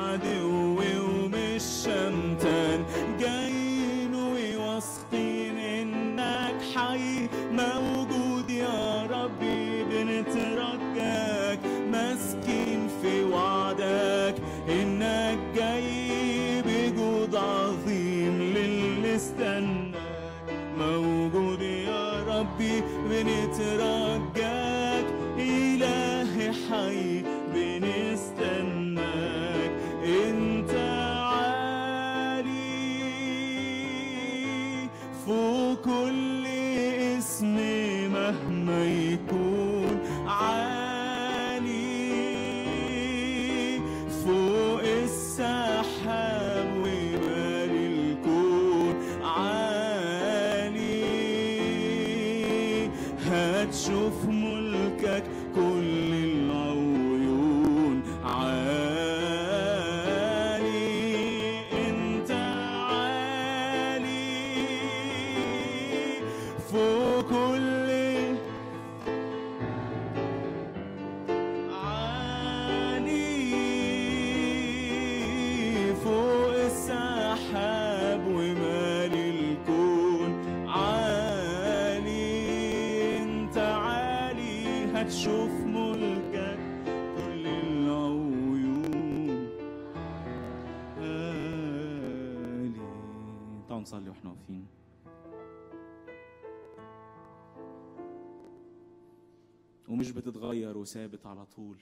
عدو ومش شمتان جايين وواثقين انك حي موجود يا ربي بنترجاك ماسكين في وعدك انك جاي بجود عظيم للي استناك موجود يا ربي بنترجاك إلهي حي بنستناك انت عالي فوق كل اسم مهما يكون عالي فوق السحاب ومال الكون عالي هتشوف ملكك كل العيون عالي انت عالي فوق كل عالي فوق السحاب ومال الكون عالي انت عالي هتشوف ملكك كل العيون عالي تعالوا نصلي واحنا واقفين ومش بتتغير وثابت على طول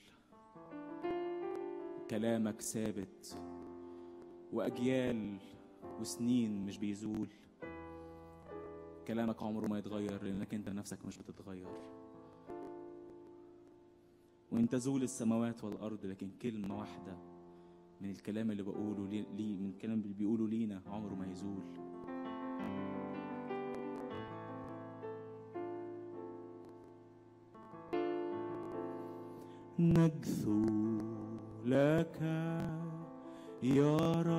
كلامك ثابت وأجيال وسنين مش بيزول كلامك عمره ما يتغير لأنك أنت نفسك مش بتتغير وإن تزول السماوات والأرض لكن كلمة واحدة من الكلام اللي بقوله لي لي- من الكلام اللي بيقوله لينا عمره ما يزول نجثو لك يا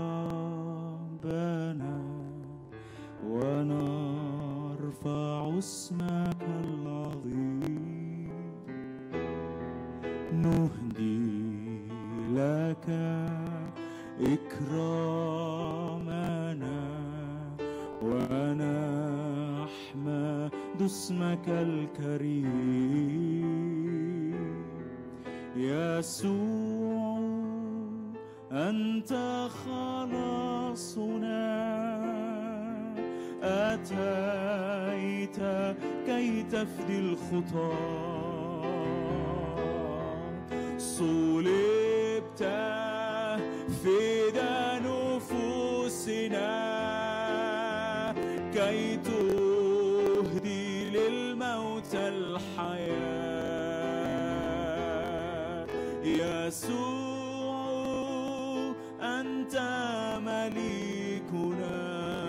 ربنا ونرفع اسمك العظيم نهدي لك إكرامنا ونحمد اسمك الكريم يسوع أنت خلاصنا أتيت كي تفدي الخطاة صلبت فدا نفوسنا كي تهدي للموت الحياة يسوع أنت مليكنا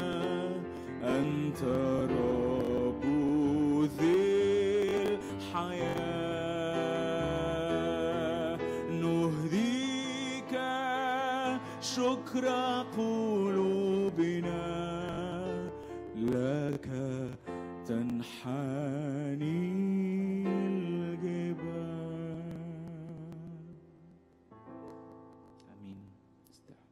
أنت رب ذي الحياة نهديك شكر قلوبنا لك تنحني الجبال امين استعن.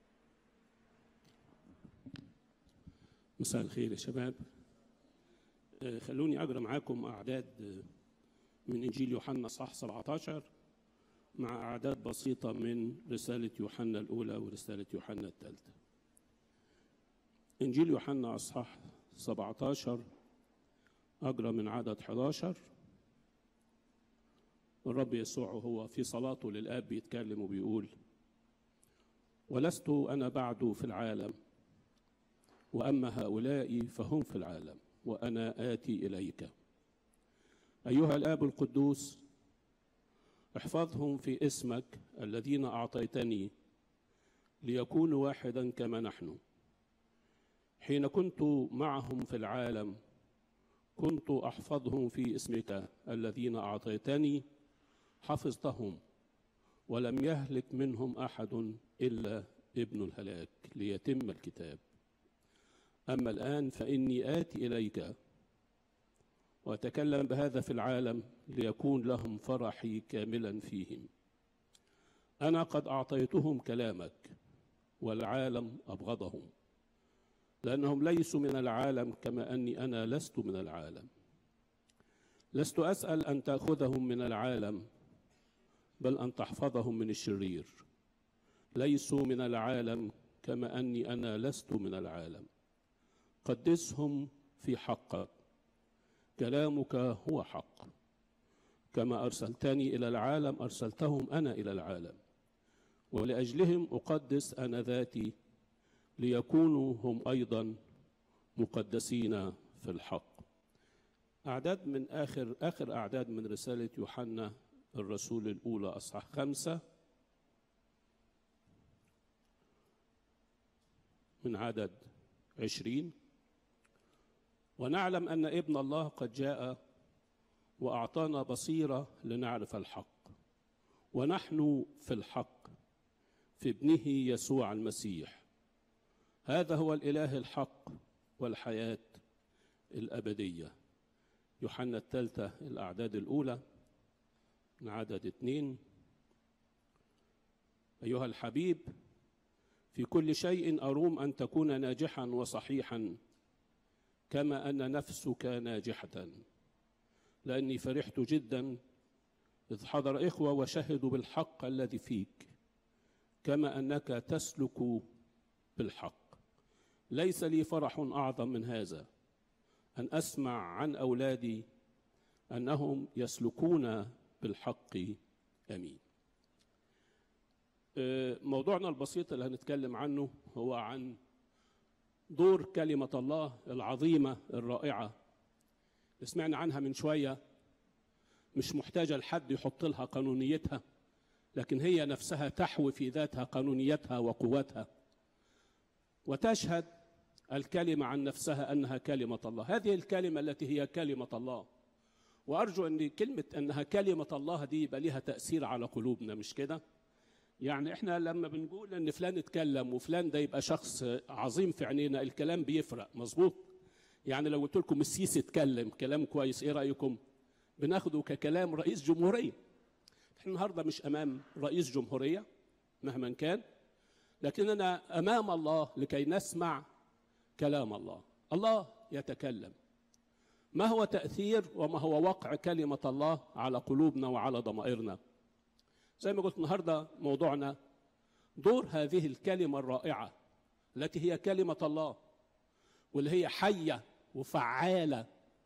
مساء الخير يا شباب آه، خلوني أقرأ معاكم أعداد آه، من إنجيل يوحنا صح 17 مع أعداد بسيطة من رسالة يوحنا الأولى ورسالة يوحنا الثالثة إنجيل يوحنا أصحاح 17 أقرأ من عدد 11 الرب يسوع هو في صلاته للآب بيتكلم وبيقول ولست أنا بعد في العالم وأما هؤلاء فهم في العالم وأنا آتي إليك أيها الآب القدوس احفظهم في اسمك الذين أعطيتني ليكونوا واحدا كما نحن حين كنت معهم في العالم كنت أحفظهم في اسمك الذين أعطيتني حفظتهم ولم يهلك منهم أحد إلا ابن الهلاك ليتم الكتاب أما الآن فإني آتي إليك وأتكلم بهذا في العالم ليكون لهم فرحي كاملا فيهم أنا قد أعطيتهم كلامك والعالم أبغضهم لأنهم ليسوا من العالم كما أني أنا لست من العالم لست أسأل أن تأخذهم من العالم بل أن تحفظهم من الشرير ليسوا من العالم كما أني أنا لست من العالم قدسهم في حقك كلامك هو حق كما أرسلتني إلى العالم أرسلتهم أنا إلى العالم ولأجلهم أقدس أنا ذاتي ليكونوا هم أيضا مقدسين في الحق أعداد من آخر آخر أعداد من رسالة يوحنا الرسول الأولى أصحاح خمسة من عدد عشرين ونعلم أن ابن الله قد جاء وأعطانا بصيرة لنعرف الحق ونحن في الحق في ابنه يسوع المسيح هذا هو الإله الحق والحياة الأبدية يوحنا الثالثة الأعداد الأولى من عدد اثنين أيها الحبيب في كل شيء أروم أن تكون ناجحا وصحيحا كما أن نفسك ناجحة لأني فرحت جدا إذ حضر إخوة وشهدوا بالحق الذي فيك كما أنك تسلك بالحق ليس لي فرح أعظم من هذا أن أسمع عن أولادي أنهم يسلكون بالحق امين. موضوعنا البسيط اللي هنتكلم عنه هو عن دور كلمة الله العظيمة الرائعة اللي سمعنا عنها من شوية مش محتاجة لحد يحط لها قانونيتها لكن هي نفسها تحوي في ذاتها قانونيتها وقوتها وتشهد الكلمة عن نفسها أنها كلمة الله هذه الكلمة التي هي كلمة الله وارجو ان كلمه انها كلمه الله دي يبقى ليها تاثير على قلوبنا مش كده يعني احنا لما بنقول ان فلان اتكلم وفلان ده يبقى شخص عظيم في عينينا الكلام بيفرق مظبوط يعني لو قلت لكم السيسي اتكلم كلام كويس ايه رايكم بناخده ككلام رئيس جمهوريه احنا النهارده مش امام رئيس جمهوريه مهما كان لكننا امام الله لكي نسمع كلام الله الله يتكلم ما هو تأثير وما هو وقع كلمة الله على قلوبنا وعلى ضمائرنا زي ما قلت النهاردة موضوعنا دور هذه الكلمة الرائعة التي هي كلمة الله واللي هي حية وفعالة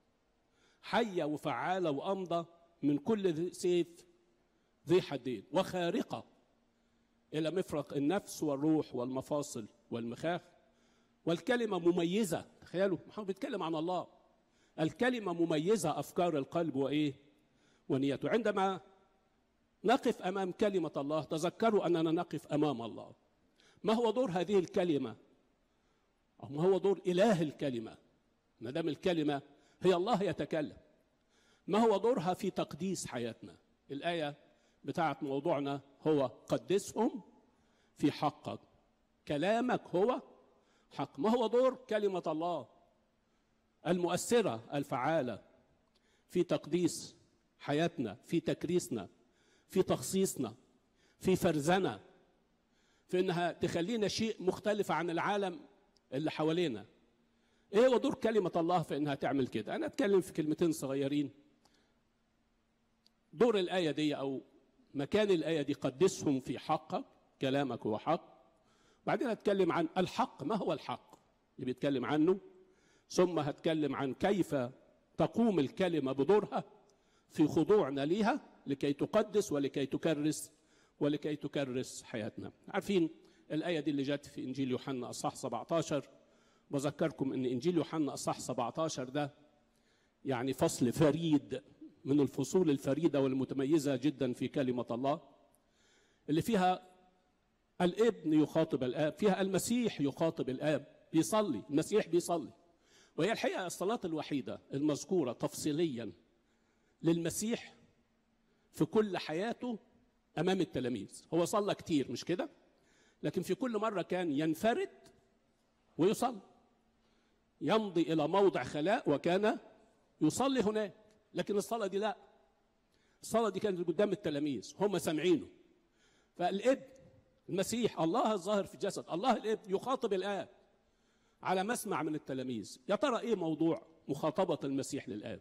حية وفعالة وأمضى من كل سيف ذي حدين وخارقة إلى مفرق النفس والروح والمفاصل والمخاخ والكلمة مميزة تخيلوا محمد بيتكلم عن الله الكلمة مميزة أفكار القلب وإيه ونيته عندما نقف أمام كلمة الله تذكروا أننا نقف أمام الله ما هو دور هذه الكلمة أو ما هو دور إله الكلمة ما دام الكلمة هي الله يتكلم ما هو دورها في تقديس حياتنا الآية بتاعت موضوعنا هو قدسهم في حقك كلامك هو حق ما هو دور كلمة الله المؤثرة الفعالة في تقديس حياتنا في تكريسنا في تخصيصنا في فرزنا في انها تخلينا شيء مختلف عن العالم اللي حوالينا ايه هو دور كلمه الله في انها تعمل كده انا اتكلم في كلمتين صغيرين دور الايه دي او مكان الايه دي قدسهم في حقك كلامك هو حق بعدين هتكلم عن الحق ما هو الحق اللي بيتكلم عنه ثم هتكلم عن كيف تقوم الكلمه بدورها في خضوعنا ليها لكي تقدس ولكي تكرس ولكي تكرس حياتنا عارفين الآية دي اللي جت في إنجيل يوحنا أصحاح 17 بذكركم أن إنجيل يوحنا أصحاح 17 ده يعني فصل فريد من الفصول الفريدة والمتميزة جدا في كلمة الله اللي فيها الابن يخاطب الآب فيها المسيح يخاطب الآب بيصلي المسيح بيصلي وهي الحقيقة الصلاة الوحيدة المذكورة تفصيليا للمسيح في كل حياته امام التلاميذ هو صلى كتير مش كده لكن في كل مره كان ينفرد ويصلي يمضي الى موضع خلاء وكان يصلي هناك لكن الصلاه دي لا الصلاه دي كانت قدام التلاميذ هم سامعينه فالابن المسيح الله الظاهر في الجسد الله الابن يخاطب الاب على مسمع من التلاميذ يا ترى ايه موضوع مخاطبه المسيح للاب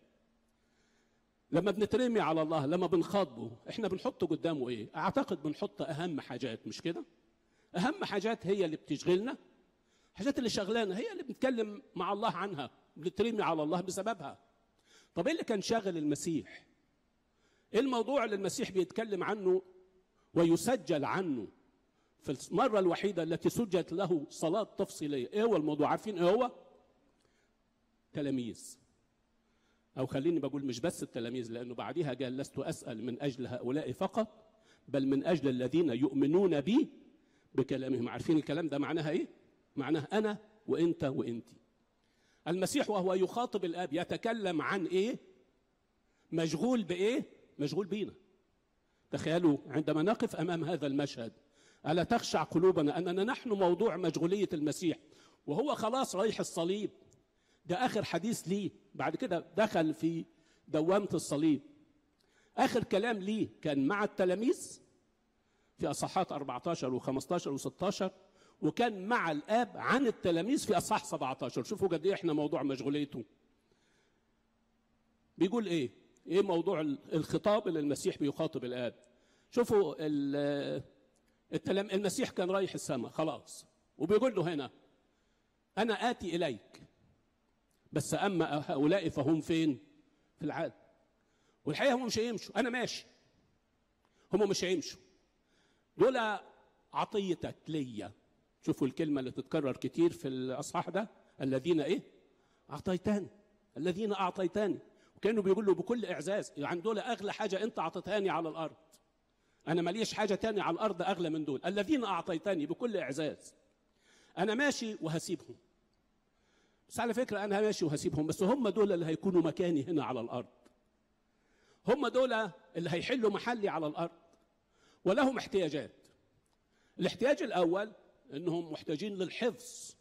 لما بنترمي على الله لما بنخاطبه احنا بنحط قدامه ايه اعتقد بنحط اهم حاجات مش كده اهم حاجات هي اللي بتشغلنا الحاجات اللي شغلانا هي اللي بنتكلم مع الله عنها بنترمي على الله بسببها طب ايه اللي كان شاغل المسيح ايه الموضوع اللي المسيح بيتكلم عنه ويسجل عنه في المرة الوحيدة التي سجلت له صلاة تفصيلية ايه هو الموضوع عارفين ايه هو تلاميذ أو خليني بقول مش بس التلاميذ لأنه بعدها قال لست أسأل من أجل هؤلاء فقط بل من أجل الذين يؤمنون بي بكلامهم عارفين الكلام ده معناها إيه؟ معناها أنا وأنت وأنت المسيح وهو يخاطب الآب يتكلم عن إيه؟ مشغول بإيه؟ مشغول بينا تخيلوا عندما نقف أمام هذا المشهد ألا تخشع قلوبنا أننا نحن موضوع مشغولية المسيح وهو خلاص رايح الصليب ده آخر حديث ليه بعد كده دخل في دوامة الصليب آخر كلام ليه كان مع التلاميذ في أصحاحات 14 و15 و16 وكان مع الآب عن التلاميذ في أصحاح 17 شوفوا قد إيه إحنا موضوع مشغوليته بيقول إيه إيه موضوع الخطاب اللي المسيح بيخاطب الآب شوفوا التلام المسيح كان رايح السماء خلاص وبيقول له هنا أنا آتي إليك بس اما هؤلاء فهم فين في العالم والحقيقه هم مش هيمشوا انا ماشي هم مش هيمشوا دول عطيتك ليا شوفوا الكلمه اللي تتكرر كتير في الاصحاح ده الذين ايه اعطيتاني الذين اعطيتاني وكانوا بيقولوا بكل اعزاز يعني دول اغلى حاجه انت اعطيتهاني على الارض انا ماليش حاجه تاني على الارض اغلى من دول الذين اعطيتاني بكل اعزاز انا ماشي وهسيبهم بس على فكرة أنا ماشي وهسيبهم بس هم دول اللي هيكونوا مكاني هنا على الأرض هم دول اللي هيحلوا محلي على الأرض ولهم احتياجات الاحتياج الأول أنهم محتاجين للحفظ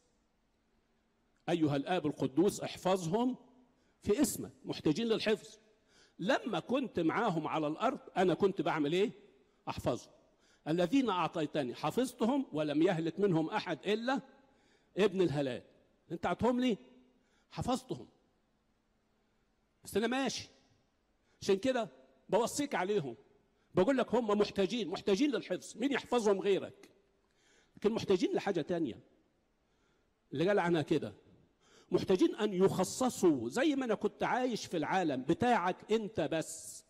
أيها الآب القدوس احفظهم في اسمك محتاجين للحفظ لما كنت معاهم على الأرض أنا كنت بعمل إيه؟ أحفظهم الذين أعطيتني حفظتهم ولم يهلك منهم أحد إلا ابن الهلاك انت عطهم لي حفظتهم بس انا ماشي عشان كده بوصيك عليهم بقول لك هم محتاجين محتاجين للحفظ مين يحفظهم غيرك لكن محتاجين لحاجة تانية اللي قال عنها كده محتاجين أن يخصصوا زي ما أنا كنت عايش في العالم بتاعك أنت بس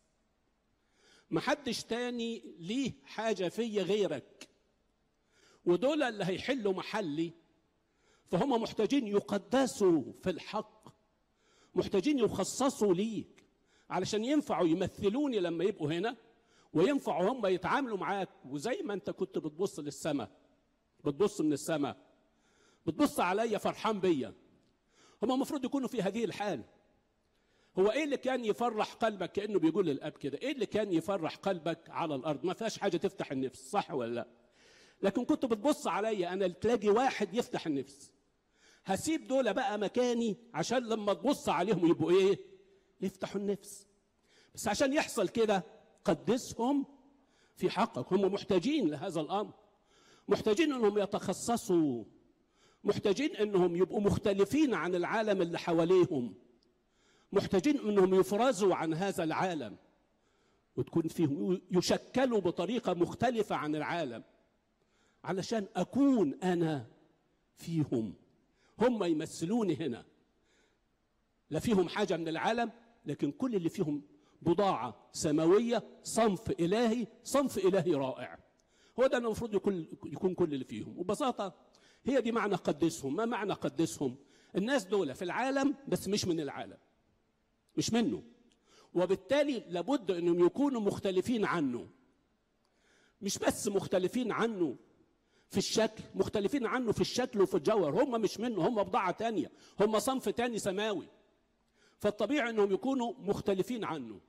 محدش تاني ليه حاجة فيا غيرك ودول اللي هيحلوا محلي فهم محتاجين يقدسوا في الحق محتاجين يخصصوا ليك علشان ينفعوا يمثلوني لما يبقوا هنا وينفعوا هم يتعاملوا معاك وزي ما انت كنت بتبص للسماء بتبص من السماء بتبص عليا فرحان بيا هم المفروض يكونوا في هذه الحال هو ايه اللي كان يفرح قلبك كانه بيقول للاب كده ايه اللي كان يفرح قلبك على الارض ما فيهاش حاجه تفتح النفس صح ولا لا لكن كنت بتبص عليا انا تلاقي واحد يفتح النفس هسيب دول بقى مكاني عشان لما تبص عليهم يبقوا ايه يفتحوا النفس بس عشان يحصل كده قدسهم في حقك هم محتاجين لهذا الامر محتاجين انهم يتخصصوا محتاجين انهم يبقوا مختلفين عن العالم اللي حواليهم محتاجين انهم يفرزوا عن هذا العالم وتكون فيهم يشكلوا بطريقه مختلفه عن العالم علشان اكون انا فيهم هم يمثلوني هنا لا فيهم حاجه من العالم لكن كل اللي فيهم بضاعه سماويه صنف الهي صنف الهي رائع هو ده المفروض يكون يكون كل اللي فيهم وببساطه هي دي معنى قدسهم ما معنى قدسهم الناس دول في العالم بس مش من العالم مش منه وبالتالي لابد انهم يكونوا مختلفين عنه مش بس مختلفين عنه في الشكل مختلفين عنه في الشكل وفي الجوهر هم مش منه هم بضاعة تانية هم صنف تاني سماوي فالطبيعي انهم يكونوا مختلفين عنه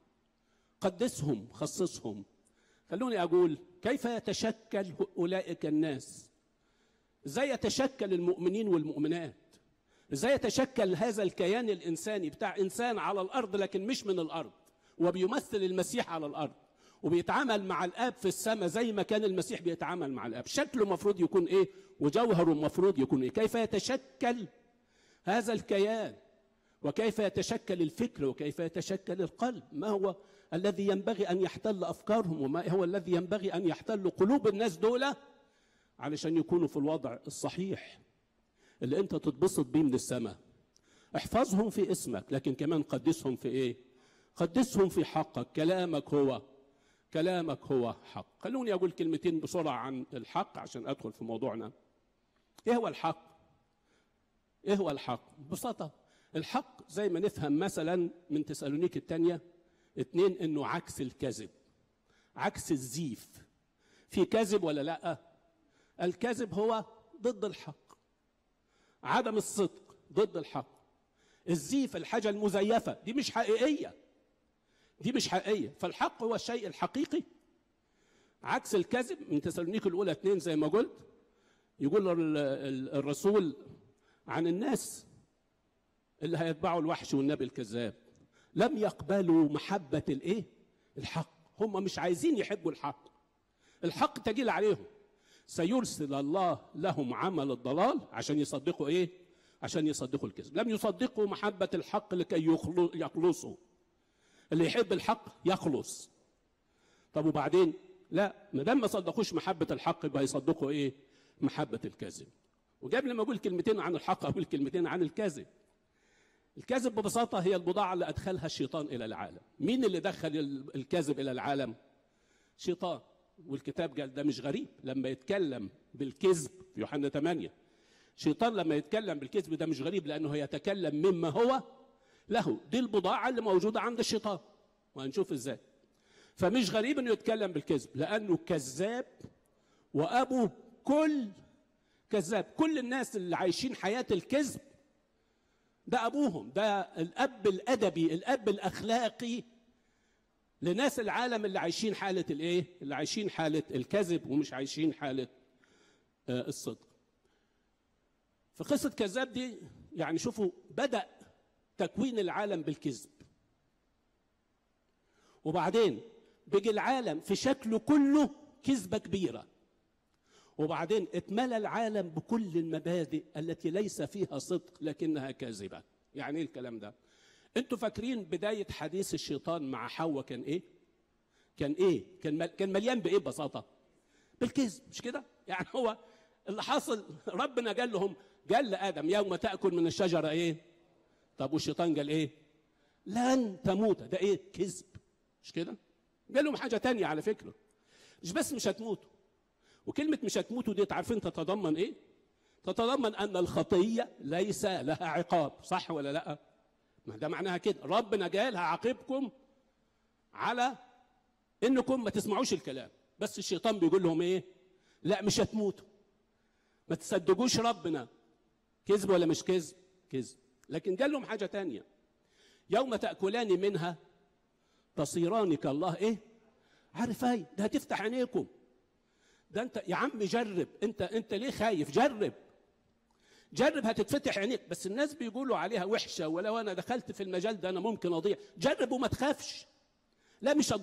قدسهم خصصهم خلوني اقول كيف يتشكل اولئك الناس ازاي يتشكل المؤمنين والمؤمنات ازاي يتشكل هذا الكيان الانساني بتاع انسان على الارض لكن مش من الارض وبيمثل المسيح على الارض وبيتعامل مع الاب في السماء زي ما كان المسيح بيتعامل مع الاب شكله المفروض يكون ايه وجوهره المفروض يكون ايه كيف يتشكل هذا الكيان وكيف يتشكل الفكر وكيف يتشكل القلب ما هو الذي ينبغي ان يحتل افكارهم وما هو الذي ينبغي ان يحتل قلوب الناس دول علشان يكونوا في الوضع الصحيح اللي انت تتبسط بيه من السماء احفظهم في اسمك لكن كمان قدسهم في ايه قدسهم في حقك كلامك هو كلامك هو حق خلوني اقول كلمتين بسرعه عن الحق عشان ادخل في موضوعنا ايه هو الحق ايه هو الحق ببساطه الحق زي ما نفهم مثلا من تسالونيك الثانيه اتنين انه عكس الكذب عكس الزيف في كذب ولا لا الكذب هو ضد الحق عدم الصدق ضد الحق الزيف الحاجه المزيفه دي مش حقيقيه دي مش حقيقيه فالحق هو الشيء الحقيقي عكس الكذب من تسالونيك الاولى اثنين زي ما قلت يقول الرسول عن الناس اللي هيتبعوا الوحش والنبي الكذاب لم يقبلوا محبه الايه الحق هم مش عايزين يحبوا الحق الحق تجيل عليهم سيرسل الله لهم عمل الضلال عشان يصدقوا ايه عشان يصدقوا الكذب لم يصدقوا محبه الحق لكي يخلصوا اللي يحب الحق يخلص طب وبعدين لا ما دام ما صدقوش محبه الحق يبقى يصدقوا ايه محبه الكذب وقبل ما اقول كلمتين عن الحق اقول كلمتين عن الكذب الكذب ببساطه هي البضاعه اللي ادخلها الشيطان الى العالم مين اللي دخل الكذب الى العالم شيطان والكتاب قال ده مش غريب لما يتكلم بالكذب في يوحنا 8 شيطان لما يتكلم بالكذب ده مش غريب لانه يتكلم مما هو له دي البضاعة اللي موجودة عند الشيطان وهنشوف ازاي فمش غريب انه يتكلم بالكذب لانه كذاب وابو كل كذاب كل الناس اللي عايشين حياة الكذب ده ابوهم ده الاب الادبي الاب الاخلاقي لناس العالم اللي عايشين حالة الايه اللي عايشين حالة الكذب ومش عايشين حالة آه الصدق في قصة كذاب دي يعني شوفوا بدأ تكوين العالم بالكذب وبعدين بيجي العالم في شكله كله كذبة كبيرة وبعدين اتملى العالم بكل المبادئ التي ليس فيها صدق لكنها كاذبة يعني ايه الكلام ده انتوا فاكرين بداية حديث الشيطان مع حواء كان ايه كان ايه كان كان مليان بايه ببساطة بالكذب مش كده يعني هو اللي حاصل ربنا قال لهم قال لآدم يوم تأكل من الشجرة ايه طب والشيطان قال ايه لن تموت ده ايه كذب مش كده قال لهم حاجه تانية على فكره مش بس مش هتموتوا وكلمه مش هتموتوا دي عارفين تتضمن ايه تتضمن ان الخطيه ليس لها عقاب صح ولا لا ما ده معناها كده ربنا قال هعاقبكم على انكم ما تسمعوش الكلام بس الشيطان بيقول لهم ايه لا مش هتموتوا ما تصدقوش ربنا كذب ولا مش كذب كذب لكن قال لهم حاجة تانية يوم تأكلان منها تصيران كالله ايه عارفين ده هتفتح عينيكم ده انت يا عم جرب انت انت ليه خايف جرب جرب هتتفتح عينيك بس الناس بيقولوا عليها وحشه ولو انا دخلت في المجال ده انا ممكن اضيع جرب وما تخافش لا مش هتضيع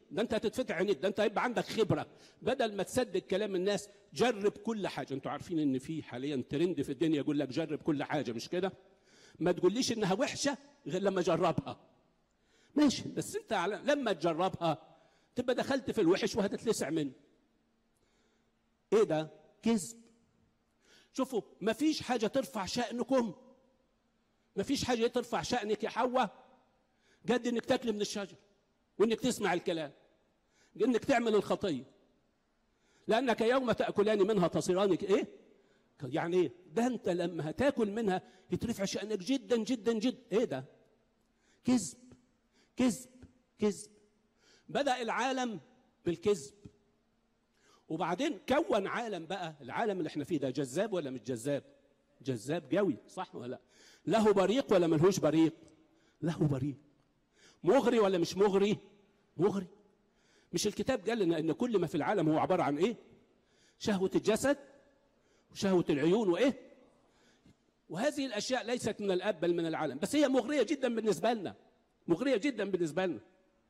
ده انت هتتفتح عينيك ده انت هيبقى عندك خبره بدل ما تصدق كلام الناس جرب كل حاجه انتوا عارفين ان في حاليا ترند في الدنيا يقول لك جرب كل حاجه مش كده ما تقوليش انها وحشه غير لما اجربها ماشي بس انت على لما تجربها تبقى دخلت في الوحش وهتتلسع منه ايه ده كذب شوفوا مفيش حاجه ترفع شأنكم مفيش حاجه ترفع شأنك يا حواء قد انك تاكل من الشجر وانك تسمع الكلام انك تعمل الخطيه لانك يوم تاكلان منها تصيران ايه يعني ايه ده انت لما هتاكل منها يترفع شأنك جدا جدا جدا ايه ده كذب كذب كذب بدأ العالم بالكذب وبعدين كون عالم بقى العالم اللي احنا فيه ده جذاب ولا مش جذاب جذاب قوي صح ولا لا له بريق ولا ملهوش بريق له بريق مغري ولا مش مغري مغري مش الكتاب قال لنا ان كل ما في العالم هو عباره عن ايه شهوه الجسد وشهوه العيون وايه وهذه الاشياء ليست من الاب بل من العالم بس هي مغريه جدا بالنسبه لنا مغريه جدا بالنسبه لنا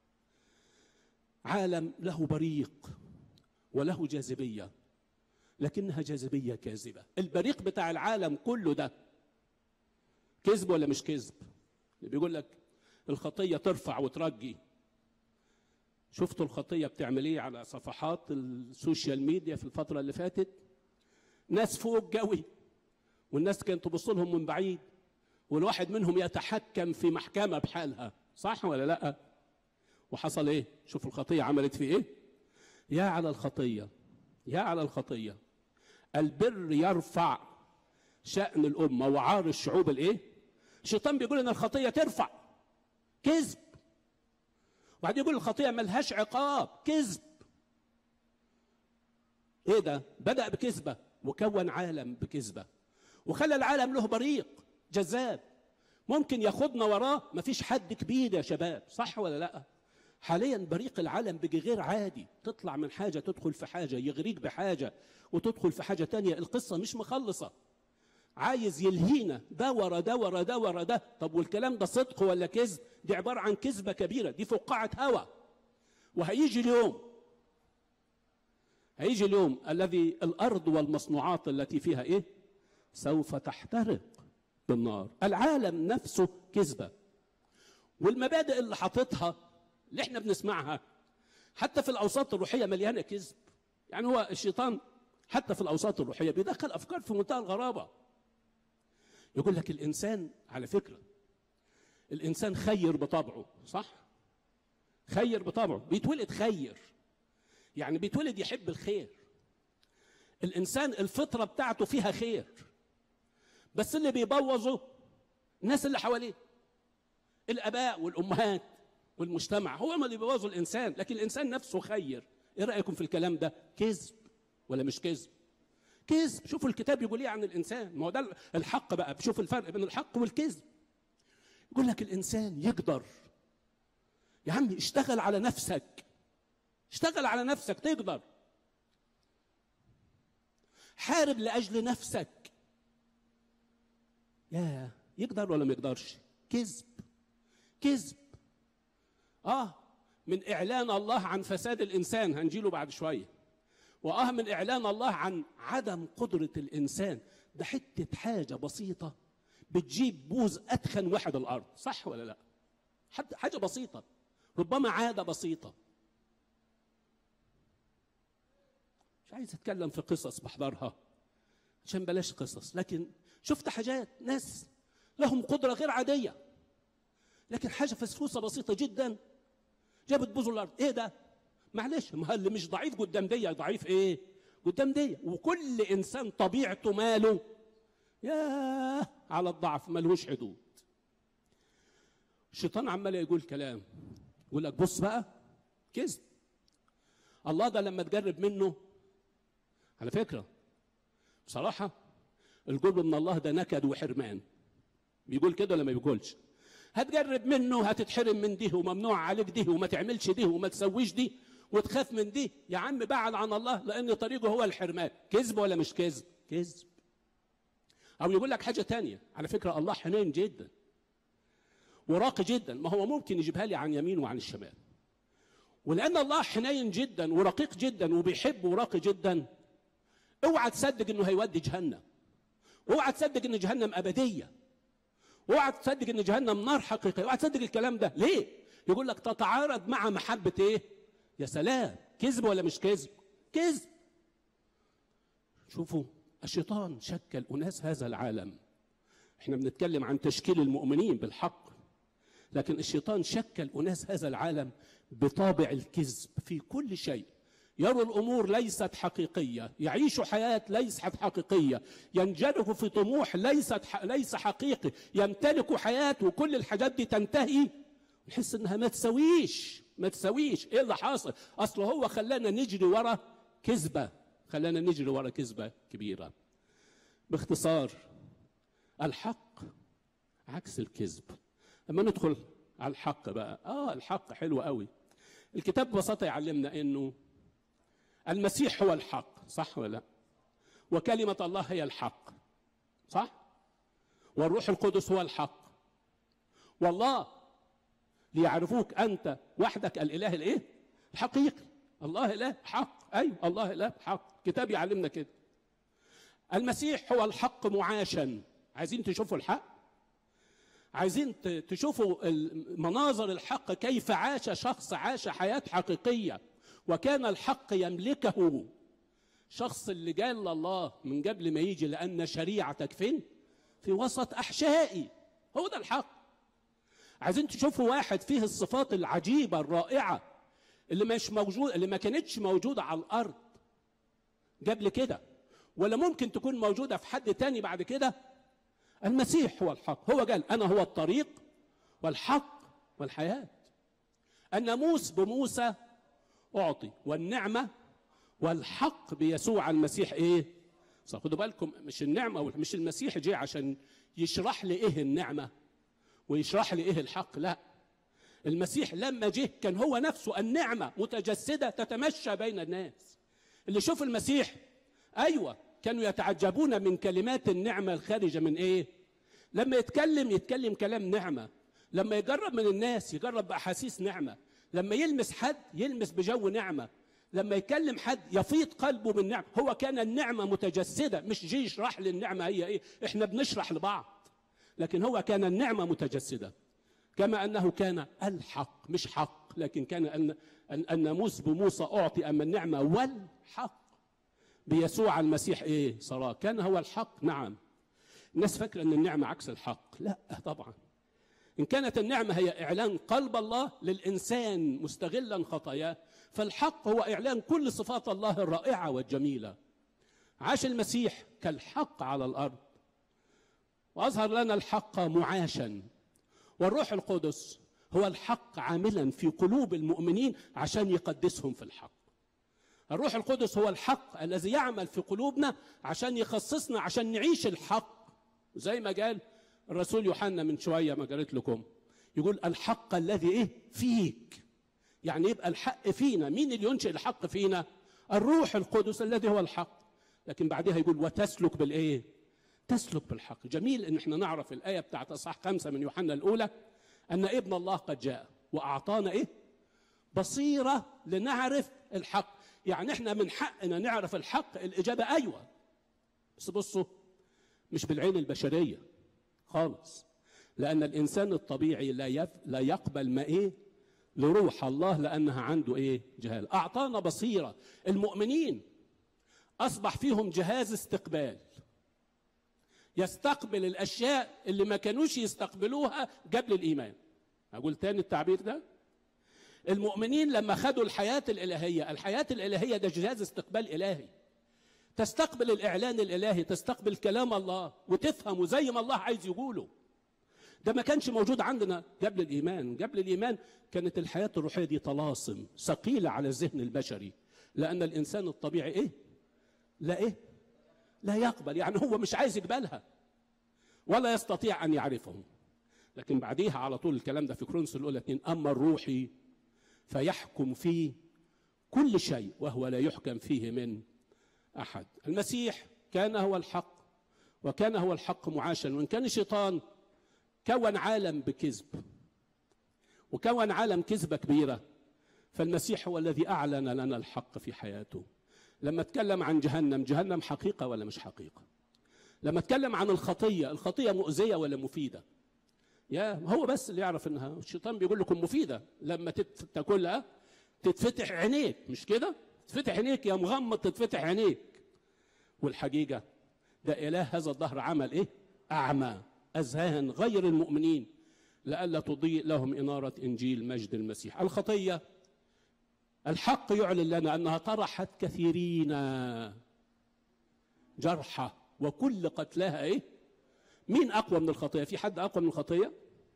عالم له بريق وله جاذبيه لكنها جاذبيه كاذبه البريق بتاع العالم كله ده كذب ولا مش كذب اللي بيقول لك الخطيه ترفع وترجي شفتوا الخطيه بتعمل ايه على صفحات السوشيال ميديا في الفتره اللي فاتت ناس فوق قوي والناس كانت تبص لهم من بعيد والواحد منهم يتحكم في محكمه بحالها صح ولا لا وحصل ايه شوف الخطيه عملت في ايه يا على الخطيه يا على الخطيه البر يرفع شأن الأمة وعار الشعوب الإيه؟ الشيطان بيقول إن الخطية ترفع كذب وبعدين يقول الخطية ملهاش عقاب كذب إيه ده؟ بدأ بكذبة وكون عالم بكذبة وخلى العالم له بريق جذاب ممكن ياخدنا وراه مفيش حد كبير يا شباب صح ولا لا حاليا بريق العالم بيجي غير عادي تطلع من حاجة تدخل في حاجة يغريك بحاجة وتدخل في حاجة تانية القصة مش مخلصة عايز يلهينا ده ورا ده ورا ده ورا ده طب والكلام ده صدق ولا كذب دي عبارة عن كذبة كبيرة دي فقاعة هوا وهيجي اليوم هيجي اليوم الذي الأرض والمصنوعات التي فيها إيه سوف تحترق بالنار العالم نفسه كذبة والمبادئ اللي حاططها اللي احنا بنسمعها حتى في الأوساط الروحية مليانة كذب يعني هو الشيطان حتى في الأوساط الروحية بيدخل أفكار في منتهى الغرابة يقول لك الانسان على فكره الانسان خير بطبعه صح خير بطبعه بيتولد خير يعني بيتولد يحب الخير الانسان الفطره بتاعته فيها خير بس اللي بيبوظه الناس اللي حواليه الاباء والامهات والمجتمع هو ما اللي بيبوظوا الانسان لكن الانسان نفسه خير ايه رايكم في الكلام ده كذب ولا مش كذب كذب شوفوا الكتاب يقول ايه عن الانسان ما هو ده الحق بقى شوف الفرق بين الحق والكذب يقول لك الانسان يقدر يا عم اشتغل على نفسك اشتغل على نفسك تقدر حارب لاجل نفسك يا يقدر ولا ما يقدرش كذب كذب اه من اعلان الله عن فساد الانسان هنجيله بعد شويه واه من اعلان الله عن عدم قدره الانسان ده حته حاجه بسيطه بتجيب بوز اتخن واحد الارض صح ولا لا حتى حاجه بسيطه ربما عاده بسيطه مش عايز اتكلم في قصص بحضرها عشان بلاش قصص لكن شفت حاجات ناس لهم قدره غير عاديه لكن حاجه فسفوسه بسيطه جدا جابت بوز الارض ايه ده معلش ما اللي مش ضعيف قدام دي ضعيف ايه قدام دي وكل انسان طبيعته ماله ياه على الضعف ملهوش حدود الشيطان عمال يقول كلام يقول لك بص بقى كذب الله ده لما تجرب منه على فكره بصراحه القرب من الله ده نكد وحرمان بيقول كده ولا ما بيقولش هتجرب منه هتتحرم من دي وممنوع عليك دي وما تعملش دي وما تسويش دي وتخاف من دي يا عم بعد عن الله لان طريقه هو الحرمان كذب ولا مش كذب كذب او يقول لك حاجه تانية على فكره الله حنين جدا وراقي جدا ما هو ممكن يجيبها لي عن يمين وعن الشمال ولان الله حنين جدا ورقيق جدا وبيحب وراقي جدا اوعى تصدق انه هيودي جهنم اوعى تصدق ان جهنم ابديه اوعى تصدق ان جهنم نار حقيقيه اوعى تصدق الكلام ده ليه يقول لك تتعارض مع محبه ايه يا سلام كذب ولا مش كذب كذب شوفوا الشيطان شكل اناس هذا العالم احنا بنتكلم عن تشكيل المؤمنين بالحق لكن الشيطان شكل اناس هذا العالم بطابع الكذب في كل شيء يروا الامور ليست حقيقيه يعيشوا حياه ليست حقيقيه ينجرفوا في طموح ليست ح... ليس حقيقي يمتلكوا حياه وكل الحاجات دي تنتهي نحس انها ما تسويش ما تسويش ايه اللي حاصل اصل هو خلانا نجري ورا كذبه خلانا نجري ورا كذبه كبيره باختصار الحق عكس الكذب لما ندخل على الحق بقى اه الحق حلو قوي الكتاب ببساطه يعلمنا انه المسيح هو الحق صح ولا لا وكلمه الله هي الحق صح والروح القدس هو الحق والله ليعرفوك انت وحدك الاله الايه الحقيقي الله اله حق ايوه الله اله حق الكتاب يعلمنا كده المسيح هو الحق معاشا عايزين تشوفوا الحق عايزين ت- تشوفوا مناظر الحق كيف عاش شخص عاش حياة حقيقية وكان الحق يملكه شخص اللي قال لله من قبل ما يجي لأن شريعتك فين في وسط أحشائي هو ده الحق عايزين تشوفوا واحد فيه الصفات العجيبة الرائعة اللي مش موجود اللي ما كانتش موجودة على الأرض قبل كده ولا ممكن تكون موجودة في حد تاني بعد كده المسيح هو الحق هو قال أنا هو الطريق والحق والحياة الناموس بموسى أعطي والنعمة والحق بيسوع المسيح إيه صح خدوا بالكم مش النعمة وال- مش المسيح جه عشان يشرح لي إيه النعمة ويشرح لي إيه الحق لا المسيح لما جه كان هو نفسه النعمة متجسدة تتمشى بين الناس اللي شوف المسيح أيوة كانوا يتعجبون من كلمات النعمة الخارجة من إيه لما يتكلم يتكلم كلام نعمة لما يجرب من الناس يجرب بأحاسيس نعمة لما يلمس حد يلمس بجو نعمة لما يكلم حد يفيض قلبه من نعمة هو كان النعمة متجسدة مش جي يشرح لي النعمة هي إيه إحنا بنشرح لبعض لكن هو كان النعمة متجسدة كما أنه كان الحق مش حق لكن كان أن أن- الناموس بموسى أعطي أما النعمة والحق بيسوع المسيح إيه صلاة كان هو الحق نعم الناس فاكرة أن النعمة عكس الحق لا طبعا إن كانت النعمة هي إعلان قلب الله للإنسان مستغلا خطاياه فالحق هو إعلان كل صفات الله الرائعة والجميلة عاش المسيح كالحق على الأرض وأظهر لنا الحق معاشا والروح القدس هو الحق عاملا في قلوب المؤمنين عشان يقدسهم في الحق الروح القدس هو الحق الذي يعمل في قلوبنا عشان يخصصنا عشان نعيش الحق زي ما قال الرسول يوحنا من شويه ما قريت لكم يقول الحق الذي ايه فيك يعني يبقى الحق فينا مين اللي ينشئ الحق فينا الروح القدس الذي هو الحق لكن بعدها يقول وتسلك بالايه تسلك بالحق جميل ان احنا نعرف الايه بتاعت اصحاح خمسة من يوحنا الاولى ان ابن الله قد جاء واعطانا ايه بصيره لنعرف الحق يعني احنا من حقنا نعرف الحق الاجابه ايوه بس بصوا مش بالعين البشريه خالص لان الانسان الطبيعي لا يف... لا يقبل ما ايه لروح الله لانها عنده ايه جهال اعطانا بصيره المؤمنين اصبح فيهم جهاز استقبال يستقبل الاشياء اللي ما كانوش يستقبلوها قبل الايمان اقول تاني التعبير ده المؤمنين لما خدوا الحياه الالهيه الحياه الالهيه ده جهاز استقبال الهي تستقبل الاعلان الالهي تستقبل كلام الله وتفهمه زي ما الله عايز يقوله ده ما كانش موجود عندنا قبل الايمان قبل الايمان كانت الحياه الروحيه دي طلاسم ثقيله على الذهن البشري لان الانسان الطبيعي ايه لا ايه لا يقبل يعني هو مش عايز يقبلها ولا يستطيع ان يعرفه لكن بعديها على طول الكلام ده في كرونس الاولى اتنين اما الروحي فيحكم فيه كل شيء وهو لا يحكم فيه من احد المسيح كان هو الحق وكان هو الحق معاشا وان كان الشيطان كون عالم بكذب وكون عالم كذبه كبيره فالمسيح هو الذي اعلن لنا الحق في حياته لما اتكلم عن جهنم جهنم حقيقه ولا مش حقيقه لما اتكلم عن الخطيه الخطيه مؤذيه ولا مفيده يا هو بس اللي يعرف انها الشيطان بيقول لكم مفيده لما تت- تاكلها تتفتح عينيك مش كده تتفتح عينيك يا مغمض تتفتح عينيك والحقيقه ده اله هذا الظهر عمل ايه اعمى اذهان غير المؤمنين لئلا تضيء لهم اناره انجيل مجد المسيح الخطيه الحق يعلن لنا انها طرحت كثيرين جرحى وكل قتلها ايه مين اقوى من الخطيه في حد اقوى من الخطيه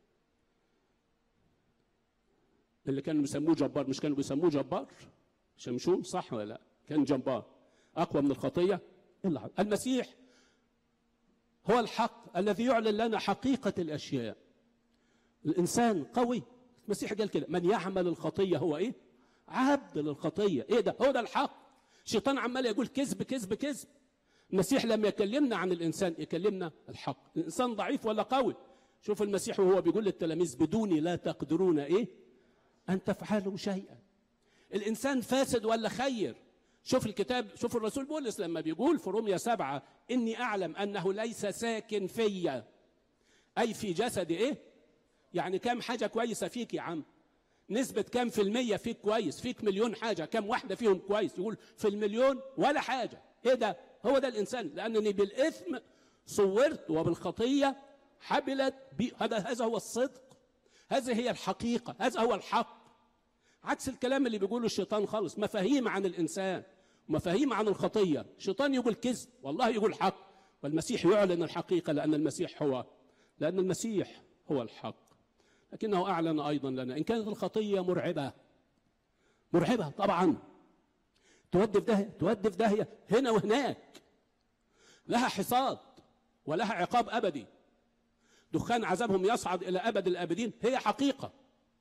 اللي كانوا بيسموه جبار مش كانوا بيسموه جبار شمشون صح ولا لا كان جبار اقوى من الخطيه إلا حق. المسيح هو الحق الذي يعلن لنا حقيقه الاشياء الانسان قوي المسيح قال كده من يعمل الخطيه هو ايه عبد للخطيه ايه ده هو ده الحق الشيطان عمال يقول كذب كذب كذب المسيح لما يكلمنا عن الانسان يكلمنا الحق الانسان ضعيف ولا قوي شوف المسيح وهو بيقول للتلاميذ بدوني لا تقدرون ايه ان تفعلوا شيئا الانسان فاسد ولا خير شوف الكتاب شوف الرسول بولس لما بيقول في روميا سبعة إني أعلم أنه ليس ساكن فيا أي في جسدي إيه يعني كم حاجة كويسة فيك يا عم نسبة كم في المية فيك كويس فيك مليون حاجة كم واحدة فيهم كويس يقول في المليون ولا حاجة إيه ده هو ده الإنسان لأنني بالإثم صورت وبالخطية حبلت بي هذا هذا هو الصدق هذه هي الحقيقة هذا هو الحق عكس الكلام اللي بيقوله الشيطان خالص مفاهيم عن الإنسان مفاهيم عن الخطية الشيطان يقول كذب والله يقول حق والمسيح يعلن الحقيقة لأن المسيح هو لأن المسيح هو الحق لكنه أعلن أيضا لنا إن كانت الخطية مرعبة مرعبة طبعا تودي في داهية تودي في داهية هنا وهناك لها حصاد ولها عقاب أبدي دخان عذابهم يصعد إلى أبد الآبدين هي حقيقة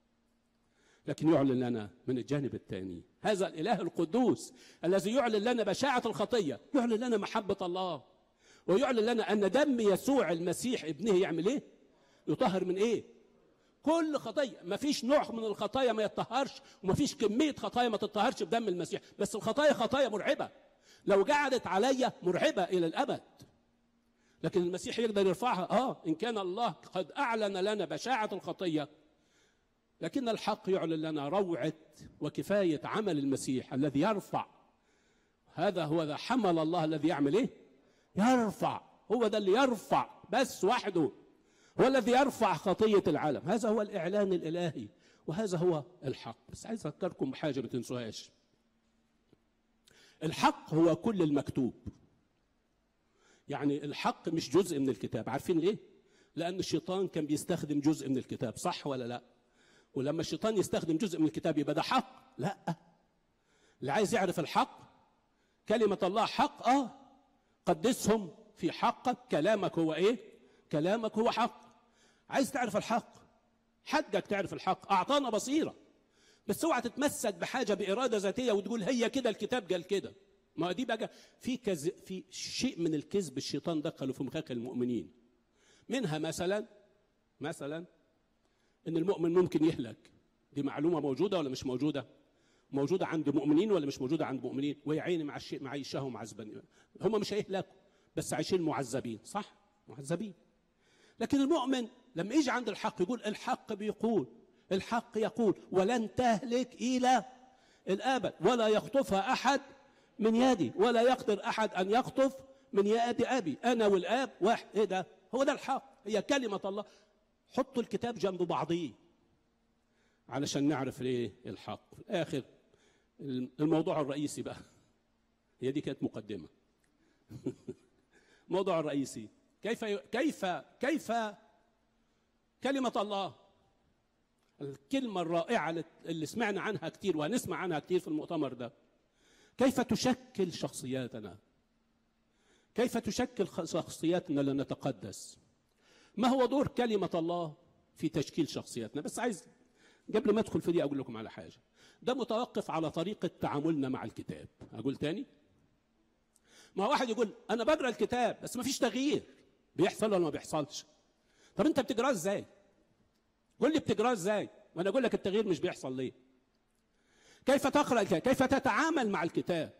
لكن يعلن لنا من الجانب الثاني هذا الإله القدوس الذي يعلن لنا بشاعة الخطية يعلن لنا محبة الله ويعلن لنا أن دم يسوع المسيح ابنه يعمل إيه يطهر من إيه كل خطية ما فيش نوع من الخطايا ما يتطهرش وما فيش كمية خطايا ما تتطهرش بدم المسيح بس الخطايا خطايا مرعبة لو قعدت عليا مرعبة إلى الأبد لكن المسيح يقدر يرفعها آه إن كان الله قد أعلن لنا بشاعة الخطية لكن الحق يعلن لنا روعة وكفاية عمل المسيح الذي يرفع هذا هو ذا حمل الله الذي يعمل ايه يرفع هو ده اللي يرفع بس وحده هو الذي يرفع خطية العالم هذا هو الإعلان الإلهي وهذا هو الحق بس عايز أذكركم بحاجة ما تنسوهاش الحق هو كل المكتوب يعني الحق مش جزء من الكتاب عارفين ليه لأن الشيطان كان بيستخدم جزء من الكتاب صح ولا لا ولما الشيطان يستخدم جزء من الكتاب يبقى ده حق لا اللي عايز يعرف الحق كلمة الله حق اه قدسهم في حقك كلامك هو ايه كلامك هو حق عايز تعرف الحق حقك تعرف الحق اعطانا بصيرة بس اوعى تتمسك بحاجة بإرادة ذاتية وتقول هي كده الكتاب قال كده ما دي بقى في كز في شيء من الكذب الشيطان دخله في مخاخ المؤمنين منها مثلا مثلا ان المؤمن ممكن يهلك دي معلومه موجوده ولا مش موجوده موجوده عند مؤمنين ولا مش موجوده عند مؤمنين ويا عيني مع الشيء معيشهم عذبا هم مش هيهلكوا بس عايشين معذبين صح معذبين لكن المؤمن لما يجي عند الحق يقول الحق بيقول الحق يقول ولن تهلك الى الابد ولا يخطفها احد من يدي ولا يقدر احد ان يخطف من يد ابي انا والاب واحد ايه ده هو ده الحق هي كلمه الله حطوا الكتاب جنب بعضيه علشان نعرف ايه الحق في الاخر الموضوع الرئيسي بقى هي دي كانت مقدمه الموضوع الرئيسي كيف كيف كيف كلمه الله الكلمه الرائعه اللي سمعنا عنها كتير وهنسمع عنها كتير في المؤتمر ده كيف تشكل شخصياتنا كيف تشكل شخصياتنا لنتقدس ما هو دور كلمة الله في تشكيل شخصياتنا بس عايز قبل ما ادخل في دي اقول لكم على حاجة ده متوقف على طريقة تعاملنا مع الكتاب اقول تاني ما واحد يقول انا بقرا الكتاب بس ما فيش تغيير بيحصل ولا ما بيحصلش طب انت بتقراه ازاي قول لي بتقراه ازاي وانا اقول لك التغيير مش بيحصل ليه كيف تقرا الكتاب كيف تتعامل مع الكتاب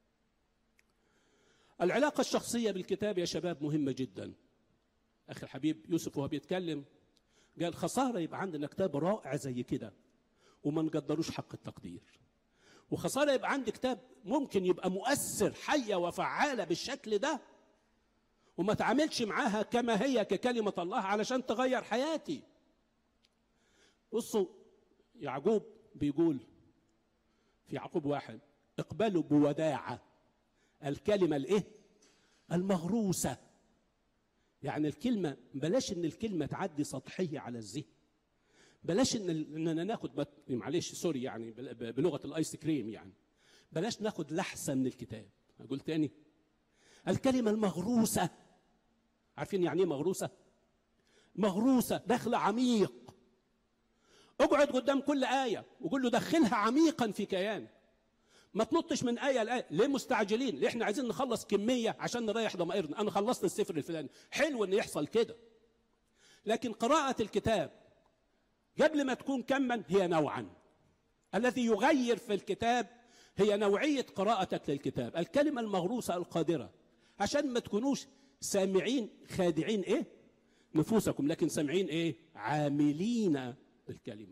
العلاقه الشخصيه بالكتاب يا شباب مهمه جدا اخي الحبيب يوسف وهو بيتكلم قال خساره يبقى عندنا كتاب رائع زي كده وما نقدروش حق التقدير وخساره يبقى عندي كتاب ممكن يبقى مؤثر حيه وفعاله بالشكل ده وما تعاملش معاها كما هي ككلمه الله علشان تغير حياتي بصوا يعقوب بيقول في يعقوب واحد اقبلوا بوداعه الكلمه الايه المغروسه يعني الكلمه بلاش ان الكلمه تعدي سطحيه على الذهن بلاش ان اننا ناخد بت... معلش سوري يعني بل- بلغه الايس كريم يعني بلاش ناخد لحسه من الكتاب اقول تاني الكلمه المغروسه عارفين يعني ايه مغروسه مغروسه داخله عميق اقعد قدام كل ايه وقول له دخلها عميقا في كيانك ما تنطش من ايه لايه ليه مستعجلين ليه احنا عايزين نخلص كميه عشان نريح ضمائرنا انا خلصت السفر الفلاني حلو ان يحصل كده لكن قراءه الكتاب قبل ما تكون كما هي نوعا الذي يغير في الكتاب هي نوعيه قراءتك للكتاب الكلمه المغروسه القادره عشان ما تكونوش سامعين خادعين ايه نفوسكم لكن سامعين ايه عاملين بالكلمه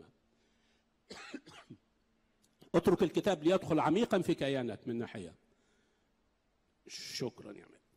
اترك الكتاب ليدخل عميقا في كيانك من ناحيه شكرا يا عماد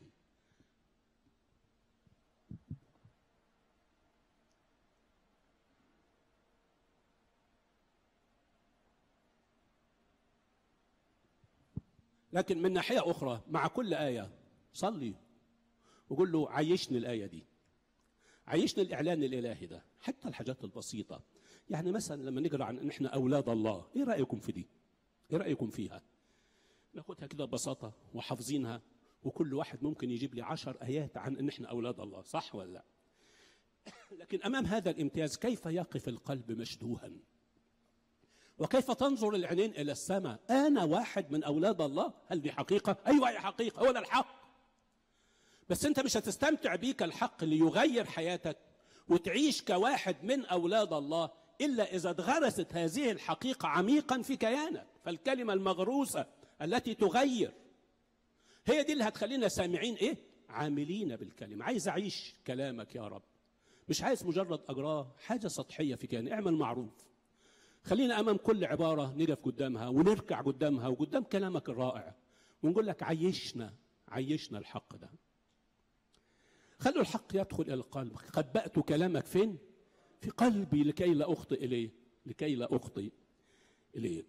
لكن من ناحيه اخرى مع كل ايه صلي وقول له عيشني الايه دي عيشنا الاعلان الالهي ده حتى الحاجات البسيطه يعني مثلا لما نقرا عن ان احنا اولاد الله ايه رايكم في دي ايه رايكم فيها ناخدها كده ببساطه وحافظينها وكل واحد ممكن يجيب لي عشر ايات عن ان احنا اولاد الله صح ولا لا لكن امام هذا الامتياز كيف يقف القلب مشدوها وكيف تنظر العينين الى السماء انا واحد من اولاد الله هل دي حقيقه ايوه هي حقيقه هو ده الحق بس انت مش هتستمتع بيك الحق اللي يغير حياتك وتعيش كواحد من اولاد الله الا اذا اتغرست هذه الحقيقه عميقا في كيانك فالكلمه المغروسه التي تغير هي دي اللي هتخلينا سامعين ايه عاملين بالكلمه عايز اعيش كلامك يا رب مش عايز مجرد اجراه حاجه سطحيه في كياني اعمل معروف خلينا امام كل عباره نقف قدامها ونركع قدامها وقدام كلامك الرائع ونقول لك عيشنا عيشنا الحق ده خلوا الحق يدخل الى القلب خبأت كلامك فين في قلبي لكي لا اخطئ اليه لكي لا اخطئ اليه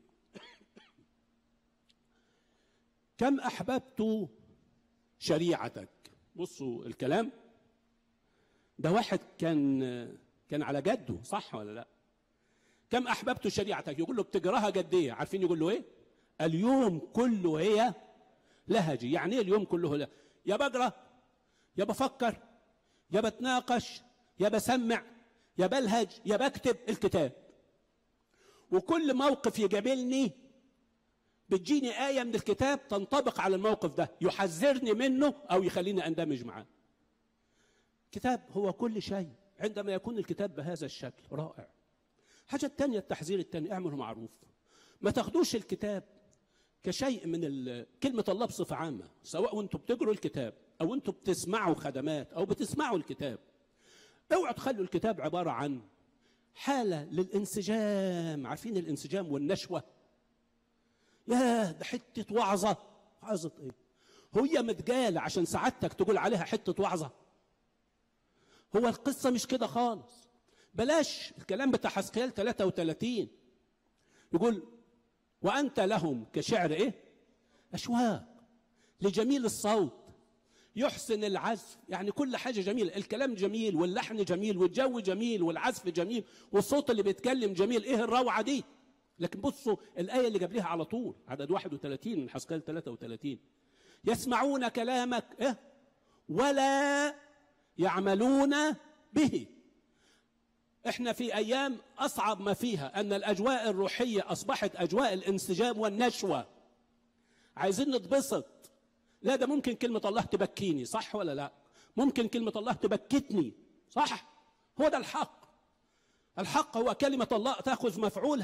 كم احببت شريعتك بصوا الكلام ده واحد كان كان على جده صح ولا لا كم احببت شريعتك يقول له بتجراها جديه عارفين يقول له ايه اليوم كله هي لهجي يعني ايه اليوم كله لا يا بقرا يا بفكر يا بتناقش يا بسمع يا بلهج يا بكتب الكتاب وكل موقف يقابلني بتجيني آية من الكتاب تنطبق على الموقف ده يحذرني منه أو يخليني أندمج معاه كتاب هو كل شيء عندما يكون الكتاب بهذا الشكل رائع حاجة التانية التحذير التاني اعملوا معروف ما تاخدوش الكتاب كشيء من ال- كلمة الله بصفة عامة سواء وانتم بتقروا الكتاب أو انتم بتسمعوا خدمات أو بتسمعوا الكتاب اوعوا تخلوا الكتاب عبارة عن حالة للانسجام عارفين الانسجام والنشوة ياه ده حتة وعظة وعظة ايه هي متجالة عشان سعادتك تقول عليها حتة وعظة هو القصة مش كده خالص بلاش الكلام بتاع حسقيال 33 يقول وأنت لهم كشعر إيه؟ أشواق لجميل الصوت يحسن العزف يعني كل حاجة جميلة الكلام جميل واللحن جميل والجو جميل والعزف جميل والصوت اللي بيتكلم جميل إيه الروعة دي لكن بصوا الآية اللي قبلها على طول عدد 31 من حسقيال 33 يسمعون كلامك إيه؟ ولا يعملون به احنا في ايام اصعب ما فيها ان الاجواء الروحيه اصبحت اجواء الانسجام والنشوه عايزين نتبسط لا ده ممكن كلمه الله تبكيني صح ولا لا ممكن كلمه الله تبكتني صح هو ده الحق الحق هو كلمه الله تاخذ مفعولها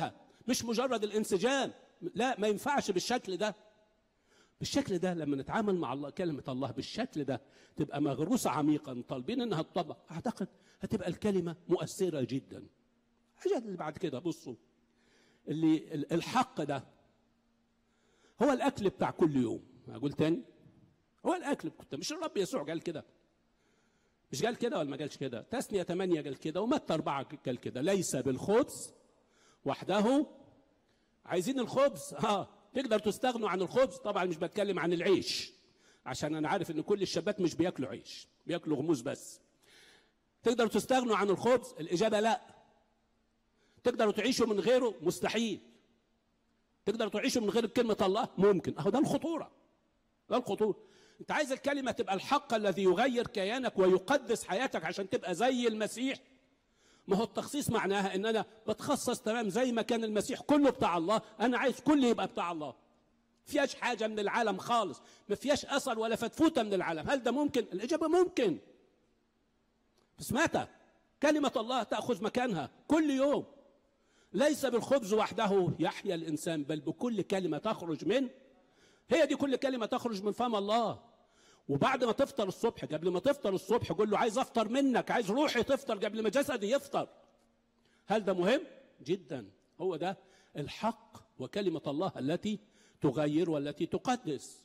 مش مجرد الانسجام لا ما ينفعش بالشكل ده بالشكل ده لما نتعامل مع الله كلمة الله بالشكل ده تبقى مغروسة عميقا طالبين انها تطبق اعتقد هتبقى الكلمة مؤثرة جدا الحاجات اللي بعد كده بصوا اللي الحق ده هو الاكل بتاع كل يوم اقول تاني هو الاكل كنت مش الرب يسوع قال كده مش قال كده ولا ما قالش كده تثنية ثمانية قال كده ومتى أربعة قال كده ليس بالخبز وحده عايزين الخبز اه تقدر تستغنوا عن الخبز طبعا مش بتكلم عن العيش عشان انا عارف ان كل الشباب مش بياكلوا عيش بياكلوا غموس بس تقدروا تستغنوا عن الخبز الاجابه لا تقدروا تعيشوا من غيره مستحيل تقدروا تعيشوا من غير كلمه الله ممكن اهو ده الخطوره ده الخطوره انت عايز الكلمه تبقى الحق الذي يغير كيانك ويقدس حياتك عشان تبقى زي المسيح ما هو التخصيص معناها ان انا بتخصص تمام زي ما كان المسيح كله بتاع الله انا عايز كله يبقى بتاع الله فيهاش حاجه من العالم خالص ما فيهاش اثر ولا فتفوته من العالم هل ده ممكن الاجابه ممكن بس متى كلمه الله تاخذ مكانها كل يوم ليس بالخبز وحده يحيا الانسان بل بكل كلمه تخرج من هي دي كل كلمه تخرج من فم الله وبعد ما تفطر الصبح قبل ما تفطر الصبح قول له عايز افطر منك عايز روحي تفطر قبل ما جسدي يفطر هل ده مهم جدا هو ده الحق وكلمه الله التي تغير والتي تقدس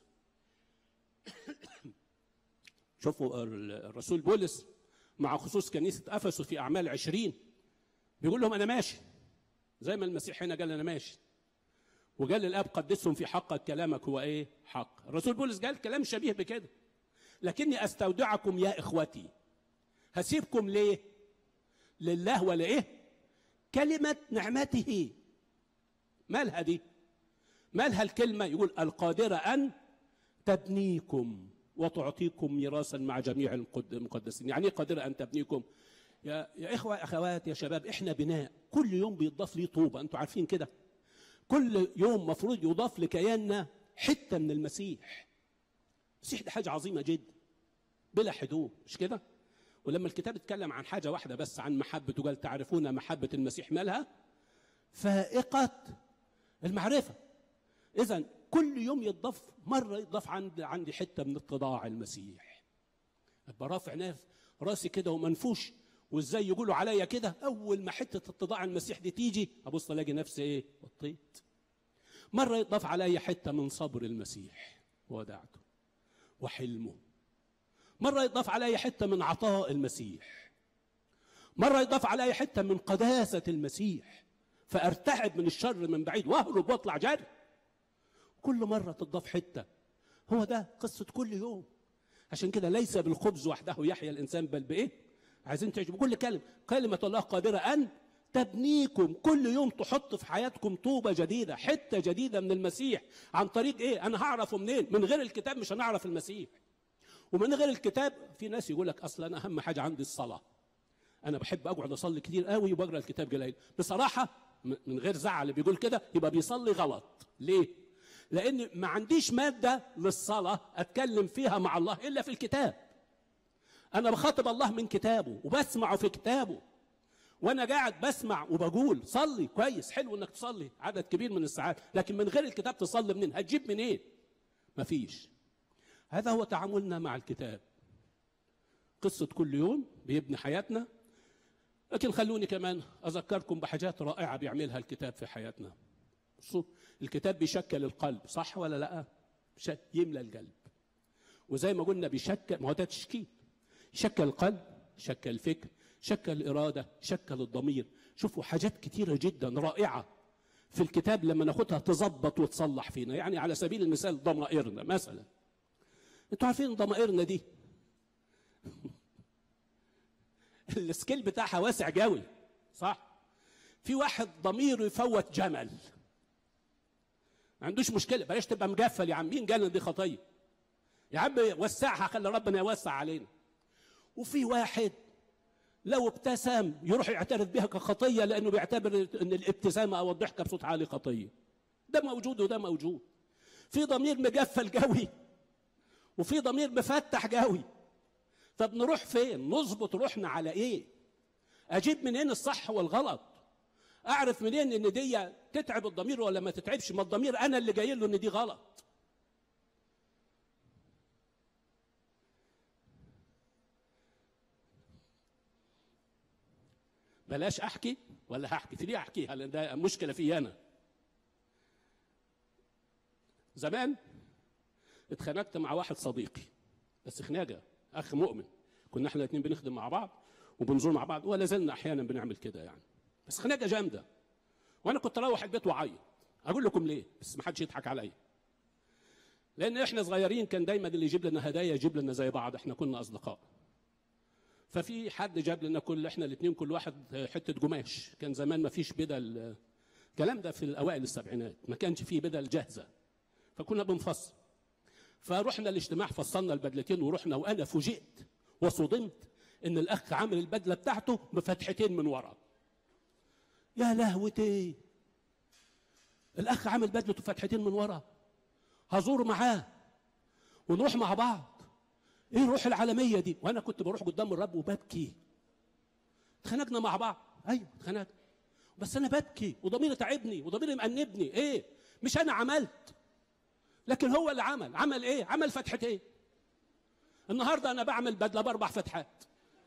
شوفوا الرسول بولس مع خصوص كنيسة أفسس في أعمال عشرين بيقول لهم أنا ماشي زي ما المسيح هنا قال أنا ماشي وقال للاب قدسهم في حقك كلامك هو ايه حق الرسول بولس قال كلام شبيه بكده لكني استودعكم يا اخوتي هسيبكم ليه لله ولا ايه كلمه نعمته مالها دي مالها الكلمه يقول القادره ان تبنيكم وتعطيكم ميراثا مع جميع المقدسين يعني ايه قادره ان تبنيكم يا يا اخوه اخوات يا شباب احنا بناء كل يوم بيضاف ليه طوبه انتوا عارفين كده كل يوم مفروض يضاف لكياننا حته من المسيح المسيح ده حاجه عظيمه جدا بلا حدود مش كده ولما الكتاب اتكلم عن حاجه واحده بس عن محبته قال تعرفون محبه المسيح مالها فائقه المعرفه اذا كل يوم يضاف مره يضاف عندي عندي حته من اتضاع المسيح ابقى رافع ناف راسي كده ومنفوش وازاي يقولوا عليا كده اول ما حته اتضاع المسيح دي تيجي ابص الاقي نفسي ايه وطيت مره يضاف عليا حته من صبر المسيح ودعته وحلمه مره يضاف عليا حته من عطاء المسيح مره يضاف عليا حته من قداسه المسيح فارتعب من الشر من بعيد واهرب واطلع جري كل مره تضاف حته هو ده قصه كل يوم عشان كده ليس بالخبز وحده يحيا الانسان بل بايه عايزين تعيشوا بكل كلمه كلمه الله قادره ان تبنيكم كل يوم تحط في حياتكم طوبه جديده حته جديده من المسيح عن طريق ايه انا هعرفه منين من غير الكتاب مش هنعرف المسيح ومن غير الكتاب في ناس يقول لك اصلا انا اهم حاجه عندي الصلاه انا بحب اقعد اصلي كتير قوي وبقرا الكتاب قليل بصراحه من غير زعل اللي بيقول كده يبقى بيصلي غلط ليه لان ما عنديش ماده للصلاه اتكلم فيها مع الله الا في الكتاب انا بخاطب الله من كتابه وبسمعه في كتابه وانا قاعد بسمع وبقول صلي كويس حلو انك تصلي عدد كبير من الساعات لكن من غير الكتاب تصلي منين هتجيب منين إيه؟ مفيش هذا هو تعاملنا مع الكتاب قصة كل يوم بيبني حياتنا لكن خلوني كمان أذكركم بحاجات رائعة بيعملها الكتاب في حياتنا بصوا الكتاب بيشكل القلب صح ولا لا يملى القلب وزي ما قلنا بيشكل ما هو ده تشكيل يشكل القلب يشكل الفكر شكل الإرادة شكل الضمير شوفوا حاجات كتيرة جدا رائعة في الكتاب لما ناخدها تظبط وتصلح فينا يعني على سبيل المثال ضمائرنا مثلا انتوا عارفين ضمائرنا دي السكيل بتاعها واسع قوي صح في واحد ضميره يفوت جمل ما عندوش مشكله بلاش تبقى مقفل يا عم مين قال ان دي خطيه يا عم وسعها خلي ربنا يوسع علينا وفي واحد لو ابتسم يروح يعترف بها كخطيه لانه بيعتبر ان الابتسامه او الضحكه بصوت عالي خطيه ده موجود وده موجود في ضمير مقفل قوي وفي ضمير مفتح قوي طب نروح فين نظبط روحنا على ايه اجيب منين الصح والغلط اعرف منين ان دي تتعب الضمير ولا ما تتعبش ما الضمير انا اللي جاي له ان دي غلط بلاش احكي ولا هحكي في دي احكيها لان ده مشكله فيا انا زمان اتخانقت مع واحد صديقي بس خناقه اخ مؤمن كنا احنا الاثنين بنخدم مع بعض وبنزور مع بعض ولا زلنا احيانا بنعمل كده يعني بس خناقه جامده وانا كنت اروح البيت واعيط اقول لكم ليه بس ما حدش يضحك عليا لان احنا صغيرين كان دايما اللي يجيب لنا هدايا يجيب لنا زي بعض احنا كنا اصدقاء ففي حد جاب لنا كل احنا الاثنين كل واحد حته قماش كان زمان ما فيش بدل الكلام ده في الاوائل السبعينات ما كانش فيه بدل جاهزه فكنا بنفصل فرحنا الاجتماع فصلنا البدلتين ورحنا وانا فوجئت وصدمت ان الاخ عامل البدله بتاعته بفتحتين من ورا يا لهوتي الاخ عامل بدلته فتحتين من ورا هزور معاه ونروح مع بعض ايه الروح العالميه دي وانا كنت بروح قدام الرب وببكي اتخانقنا مع بعض ايوه اتخانقنا بس انا ببكي وضميري تعبني وضميري مأنبني ايه مش انا عملت لكن هو اللي عمل عمل ايه عمل فتحتين إيه؟ النهارده انا بعمل بدله باربع فتحات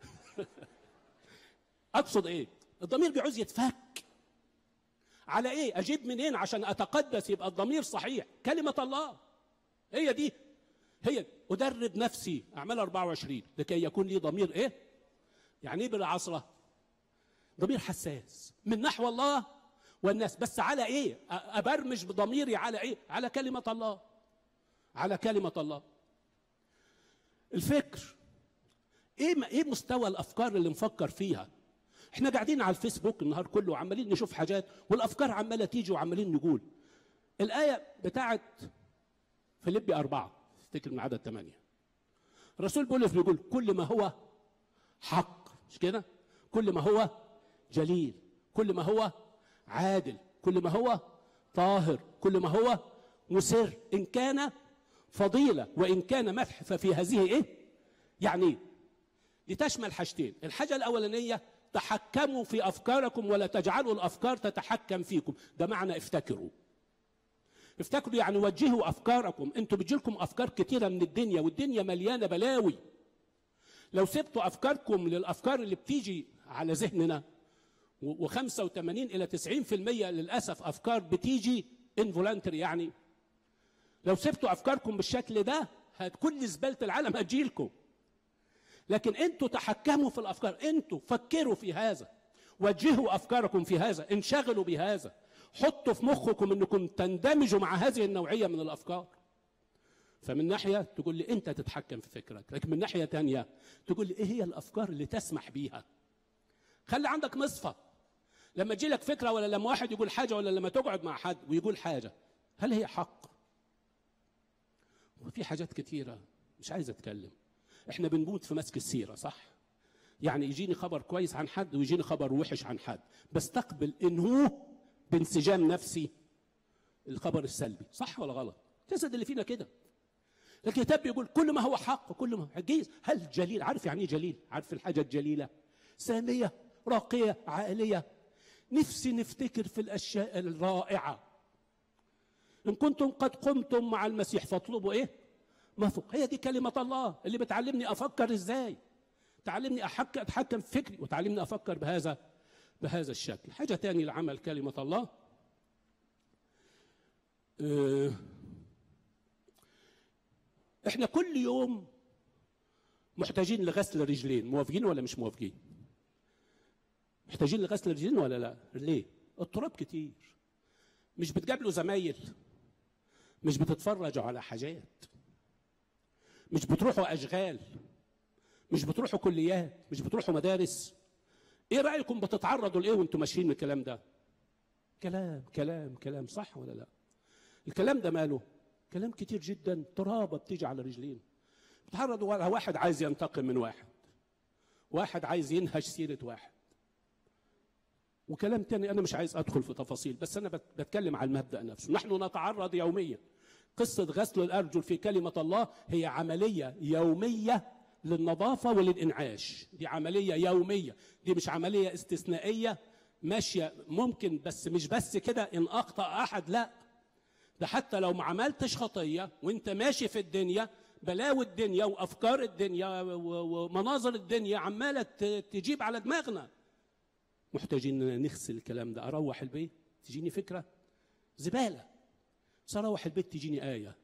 اقصد ايه الضمير بيعوز يتفك على ايه اجيب منين عشان اتقدس يبقى الضمير صحيح كلمه الله هي دي هي ادرب نفسي اعمال 24 لكي يكون لي ضمير ايه يعني ايه بالعصره ضمير حساس من نحو الله والناس بس على ايه ابرمج بضميري على ايه على كلمه الله على كلمه الله الفكر ايه ايه مستوى الافكار اللي نفكر فيها احنا قاعدين على الفيسبوك النهار كله وعمالين نشوف حاجات والافكار عماله تيجي وعمالين نقول الايه بتاعت فيليبي أربعة افتكر من عدد ثمانية الرسول بولس بيقول كل ما هو حق مش كده كل ما هو جليل كل ما هو عادل كل ما هو طاهر كل ما هو مسر ان كان فضيله وان كان مدح ففي هذه ايه يعني لتشمل حاجتين الحاجه الاولانيه تحكموا في افكاركم ولا تجعلوا الافكار تتحكم فيكم ده معنى افتكروا افتكروا يعني وجهوا افكاركم انتوا بتجيلكم افكار كتيره من الدنيا والدنيا مليانه بلاوي لو سبتوا افكاركم للافكار اللي بتيجي على ذهننا و85 الى 90% للاسف افكار بتيجي انفولانتري يعني لو سبتوا افكاركم بالشكل ده كل زباله العالم هتجيلكم لكن انتوا تحكموا في الافكار انتوا فكروا في هذا وجهوا افكاركم في هذا انشغلوا بهذا حطوا في مخكم انكم تندمجوا مع هذه النوعيه من الافكار فمن ناحيه تقول لي انت تتحكم في فكرك لكن من ناحيه تانية تقول لي ايه هي الافكار اللي تسمح بيها خلي عندك مصفى لما تجي لك فكره ولا لما واحد يقول حاجه ولا لما تقعد مع حد ويقول حاجه هل هي حق وفي حاجات كتيره مش عايز اتكلم احنا بنموت في مسك السيره صح يعني يجيني خبر كويس عن حد ويجيني خبر وحش عن حد بستقبل انه بانسجام نفسي الخبر السلبي صح ولا غلط الجسد اللي فينا كده لكن الكتاب بيقول كل ما هو حق كل ما هو جيز هل جليل عارف يعني ايه جليل عارف الحاجه الجليله ساميه راقيه عاليه نفسي نفتكر في الاشياء الرائعه ان كنتم قد قمتم مع المسيح فاطلبوا ايه ما فوق هي دي كلمه الله اللي بتعلمني افكر ازاي تعلمني أحك اتحكم في فكري وتعلمني افكر بهذا بهذا الشكل حاجه تاني لعمل كلمه الله اه احنا كل يوم محتاجين لغسل رجلين موافقين ولا مش موافقين محتاجين لغسل رجلين ولا لا ليه التراب كتير مش بتقابلوا زمايل مش بتتفرجوا على حاجات مش بتروحوا اشغال مش بتروحوا كليات مش بتروحوا مدارس ايه رايكم بتتعرضوا لايه وانتم ماشيين من الكلام ده كلام كلام كلام صح ولا لا الكلام ده ماله كلام كتير جدا ترابه بتيجي على رجلين بتعرضوا على واحد عايز ينتقم من واحد واحد عايز ينهش سيره واحد وكلام تاني انا مش عايز ادخل في تفاصيل بس انا بتكلم على المبدا نفسه نحن نتعرض يوميا قصه غسل الارجل في كلمه الله هي عمليه يوميه للنظافه وللانعاش دي عمليه يوميه دي مش عمليه استثنائيه ماشيه ممكن بس مش بس كده ان اخطا احد لا ده حتى لو ما عملتش خطيه وانت ماشي في الدنيا بلاوي الدنيا وافكار الدنيا و- ومناظر الدنيا عماله ت- تجيب على دماغنا محتاجين نغسل الكلام ده اروح البيت تجيني فكره زباله بس اروح البيت تجيني ايه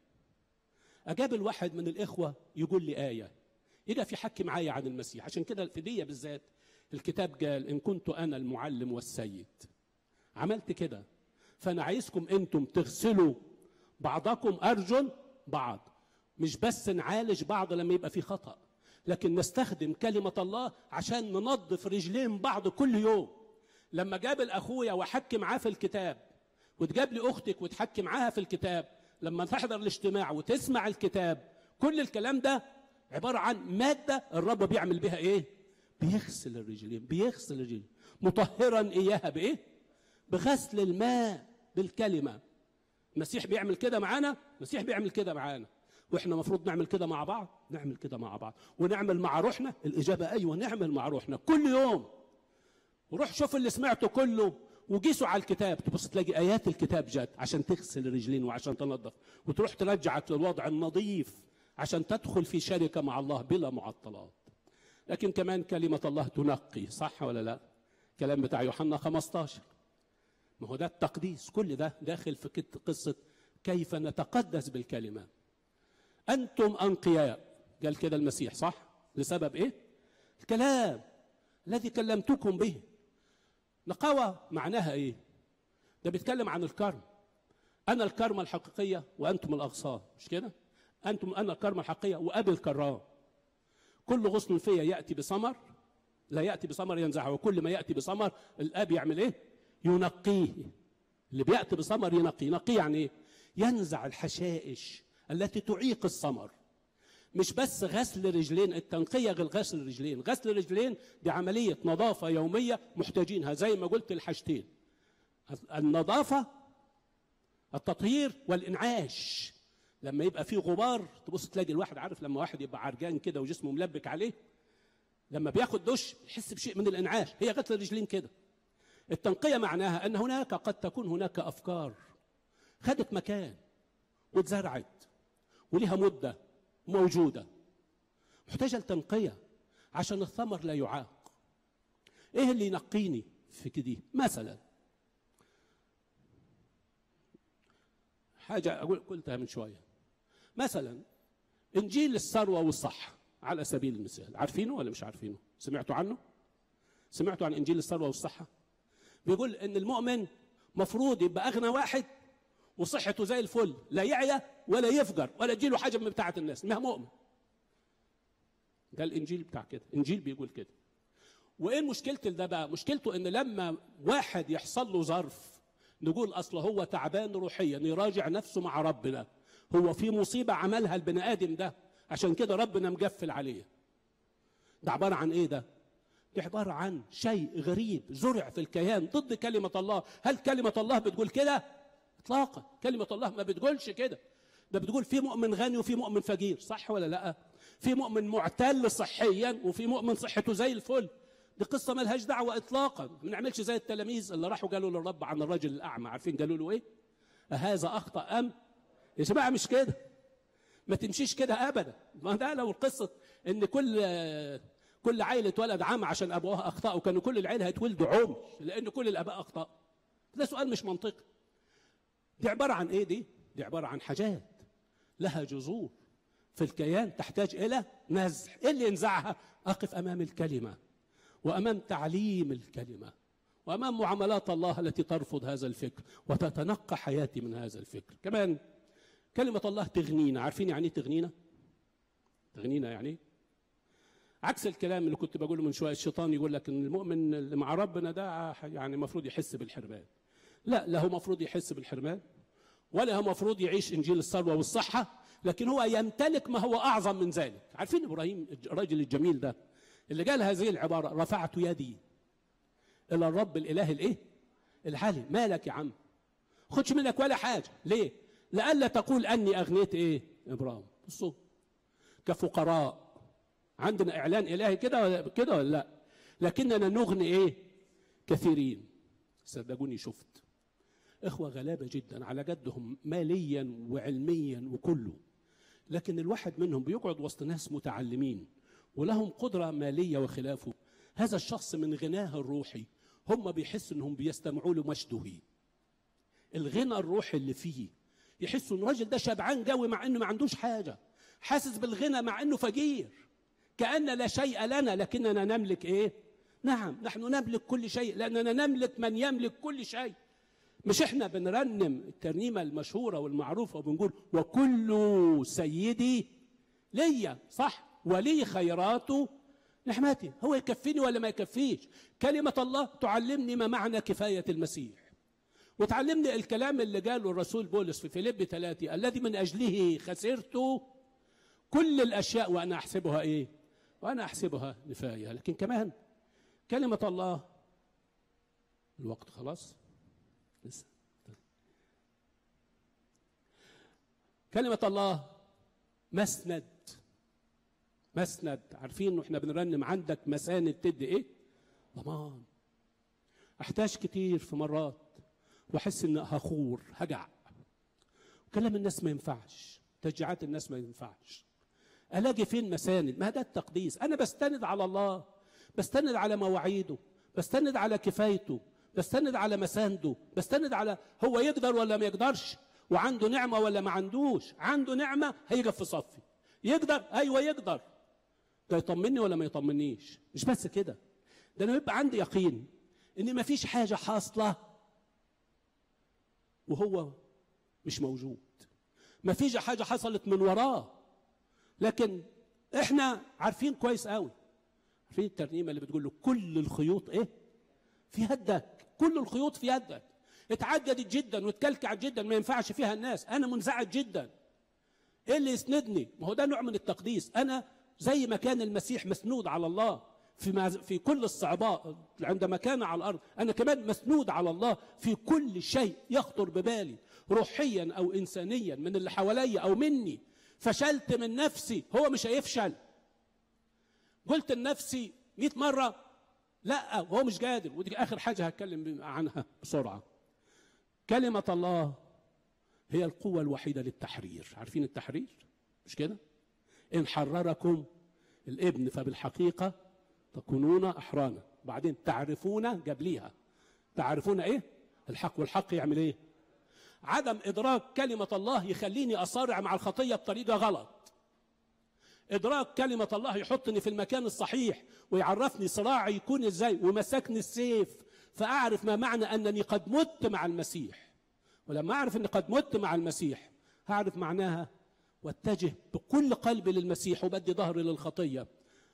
اقابل واحد من الاخوه يقول لي ايه يجي في حكي معايا عن المسيح عشان كده في دي بالذات الكتاب قال ان كنت انا المعلم والسيد عملت كده فانا عايزكم انتم تغسلوا بعضكم ارجل بعض مش بس نعالج بعض لما يبقى في خطا لكن نستخدم كلمه الله عشان ننظف رجلين بعض كل يوم لما قابل اخويا واحكي معاه في الكتاب وتجاب لي اختك وتحكي معاها في الكتاب لما تحضر الاجتماع وتسمع الكتاب كل الكلام ده عباره عن ماده الرب بيعمل بها ايه بيغسل الرجلين بيغسل الرجلين مطهرا اياها بايه بغسل الماء بالكلمه المسيح بيعمل كده معانا المسيح بيعمل كده معانا واحنا المفروض نعمل كده مع بعض نعمل كده مع بعض ونعمل مع روحنا الاجابه ايوه نعمل مع روحنا كل يوم وروح شوف اللي سمعته كله وقيسوا على الكتاب تبص تلاقي ايات الكتاب جت عشان تغسل الرجلين وعشان تنظف وتروح ترجعك للوضع النظيف عشان تدخل في شركه مع الله بلا معطلات لكن كمان كلمه الله تنقي صح ولا لا كلام بتاع يوحنا 15 ما هو ده التقديس كل ده داخل في كت- قصه كيف نتقدس بالكلمه انتم انقياء قال كده المسيح صح لسبب ايه الكلام الذي كلمتكم به نقاوة معناها ايه ده بيتكلم عن الكرم انا الكرمة الحقيقية وانتم الاغصان مش كده انتم انا الكرمة الحقيقية وابي الكرام كل غصن فيا ياتي بثمر لا ياتي بثمر ينزعه وكل ما ياتي بثمر الاب يعمل ايه ينقيه اللي بياتي بثمر ينقيه ينقيه يعني ايه ينزع الحشائش التي تعيق الثمر مش بس غسل رجلين التنقية غير غسل الرجلين غسل الرجلين دي عملية نظافة يومية محتاجينها زي ما قلت الحاجتين النظافة التطهير والإنعاش لما يبقى فيه غبار تبص تلاقي الواحد عارف لما واحد يبقى عرجان كده وجسمه ملبك عليه لما بياخد دش يحس بشيء من الإنعاش هي غسل الرجلين كده التنقية معناها أن هناك قد تكون هناك أفكار خدت مكان واتزرعت وليها مدة موجودة محتاجة لتنقية عشان الثمر لا يعاق ايه اللي ينقيني في كده مثلا حاجة أقول قلتها من شوية مثلا إنجيل الثروة والصحة على سبيل المثال عارفينه ولا مش عارفينه سمعتوا عنه سمعتوا عن إنجيل الثروة والصحة بيقول إن المؤمن مفروض يبقى أغنى واحد وصحته زي الفل لا يعيا ولا يفجر ولا تجيله حاجه من بتاعه الناس ما مؤمن ده الانجيل بتاع كده انجيل بيقول كده وايه مشكله ده بقى مشكلته ان لما واحد يحصل له ظرف نقول اصل هو تعبان روحيا يراجع نفسه مع ربنا هو في مصيبه عملها البني ادم ده عشان كده ربنا مقفل عليه ده عباره عن ايه ده دي عباره عن شيء غريب زرع في الكيان ضد كلمه الله هل كلمه الله بتقول كده اطلاقا كلمه الله ما بتقولش كده ده بتقول في مؤمن غني وفي مؤمن فقير صح ولا لا في مؤمن معتل صحيا وفي مؤمن صحته زي الفل دي قصه ملهاش دعوه اطلاقا ما نعملش زي التلاميذ اللي راحوا قالوا للرب عن الرجل الاعمى عارفين قالوا له ايه هذا اخطا ام يا جماعه مش كده ما تمشيش كده ابدا ما ده لو القصه ان كل كل عيل اتولد عام عشان ابوها اخطاوا كانوا كل العيله هيتولدوا عمي لان كل الاباء اخطاوا ده سؤال مش منطقي دي عباره عن ايه دي دي عباره عن حاجات لها جذور في الكيان تحتاج الى نزع ايه اللي ينزعها اقف امام الكلمه وامام تعليم الكلمه وامام معاملات الله التي ترفض هذا الفكر وتتنقى حياتي من هذا الفكر كمان كلمه الله تغنينا عارفين يعني ايه تغنينا تغنينا يعني ايه عكس الكلام اللي كنت بقوله من شويه الشيطان يقول لك ان المؤمن اللي مع ربنا ده يعني المفروض يحس بالحرمان لا لا هو المفروض يحس بالحرمان ولا هو المفروض يعيش انجيل الثروه والصحه لكن هو يمتلك ما هو اعظم من ذلك عارفين ابراهيم الراجل الجميل ده اللي قال هذه العباره رفعت يدي الى الرب الاله الايه العالي مالك يا عم خدش منك ولا حاجه ليه لئلا تقول اني اغنيت ايه ابراهيم بصوا كفقراء عندنا اعلان الهي كده ولا كده ولا لا لكننا نغني ايه كثيرين صدقوني شفت اخوه غلابه جدا على جدهم ماليا وعلميا وكله لكن الواحد منهم بيقعد وسط ناس متعلمين ولهم قدره ماليه وخلافه هذا الشخص من غناه الروحي هم بيحسوا انهم بيستمعوا له مشدوهين الغنى الروحي اللي فيه يحسوا ان الراجل ده شبعان قوي مع انه ما عندوش حاجه حاسس بالغنى مع انه فقير كان لا شيء لنا لكننا نملك ايه نعم نحن نملك كل شيء لاننا نملك من يملك كل شيء مش احنا بنرنم الترنيمه المشهوره والمعروفه وبنقول وكل سيدي ليا صح ولي خيراته نعمتي هو يكفيني ولا ما يكفيش كلمه الله تعلمني ما معنى كفايه المسيح وتعلمني الكلام اللي قاله الرسول بولس في فيليب ثلاثة الذي من أجله خسرت كل الأشياء وأنا أحسبها إيه وأنا أحسبها نفاية لكن كمان كلمة الله الوقت خلاص لسه كلمة الله مسند مسند عارفين انه احنا بنرنم عندك مساند تدي ايه ضمان احتاج كتير في مرات واحس ان هخور هجع كلام الناس ما ينفعش تشجيعات الناس ما ينفعش الاقي فين مساند ما ده التقديس انا بستند على الله بستند على مواعيده بستند على كفايته بستند على مسانده بستند على هو يقدر ولا ما يقدرش وعنده نعمه ولا ما عندوش عنده نعمه هيقف في صفي يقدر ايوه يقدر ده يطمني ولا ما يطمنيش مش بس كده ده انا يبقى عندي يقين ان ما فيش حاجه حاصله وهو مش موجود ما فيش حاجه حصلت من وراه لكن احنا عارفين كويس قوي عارفين الترنيمه اللي بتقول له كل الخيوط ايه في يدك كل الخيوط في يدك اتعجدت جدا واتكلكعت جدا ما ينفعش فيها الناس انا منزعج جدا ايه اللي يسندني ما هو ده نوع من التقديس انا زي ما كان المسيح مسنود على الله في مز... في كل الصعوبات عندما كان على الارض انا كمان مسنود على الله في كل شيء يخطر ببالي روحيا او انسانيا من اللي حواليا او مني فشلت من نفسي هو مش هيفشل قلت لنفسي 100 مره لا وهو مش قادر ودي اخر حاجه هتكلم عنها بسرعه كلمه الله هي القوه الوحيده للتحرير عارفين التحرير مش كده ان حرركم الابن فبالحقيقه تكونون احرانا بعدين تعرفون قبليها تعرفون ايه الحق والحق يعمل ايه عدم ادراك كلمه الله يخليني اصارع مع الخطيه بطريقه غلط ادراك كلمه الله يحطني في المكان الصحيح ويعرفني صراعي يكون ازاي ومسكني السيف فاعرف ما معنى انني قد مت مع المسيح ولما اعرف اني قد مت مع المسيح هعرف معناها واتجه بكل قلبي للمسيح وبدي ظهري للخطيه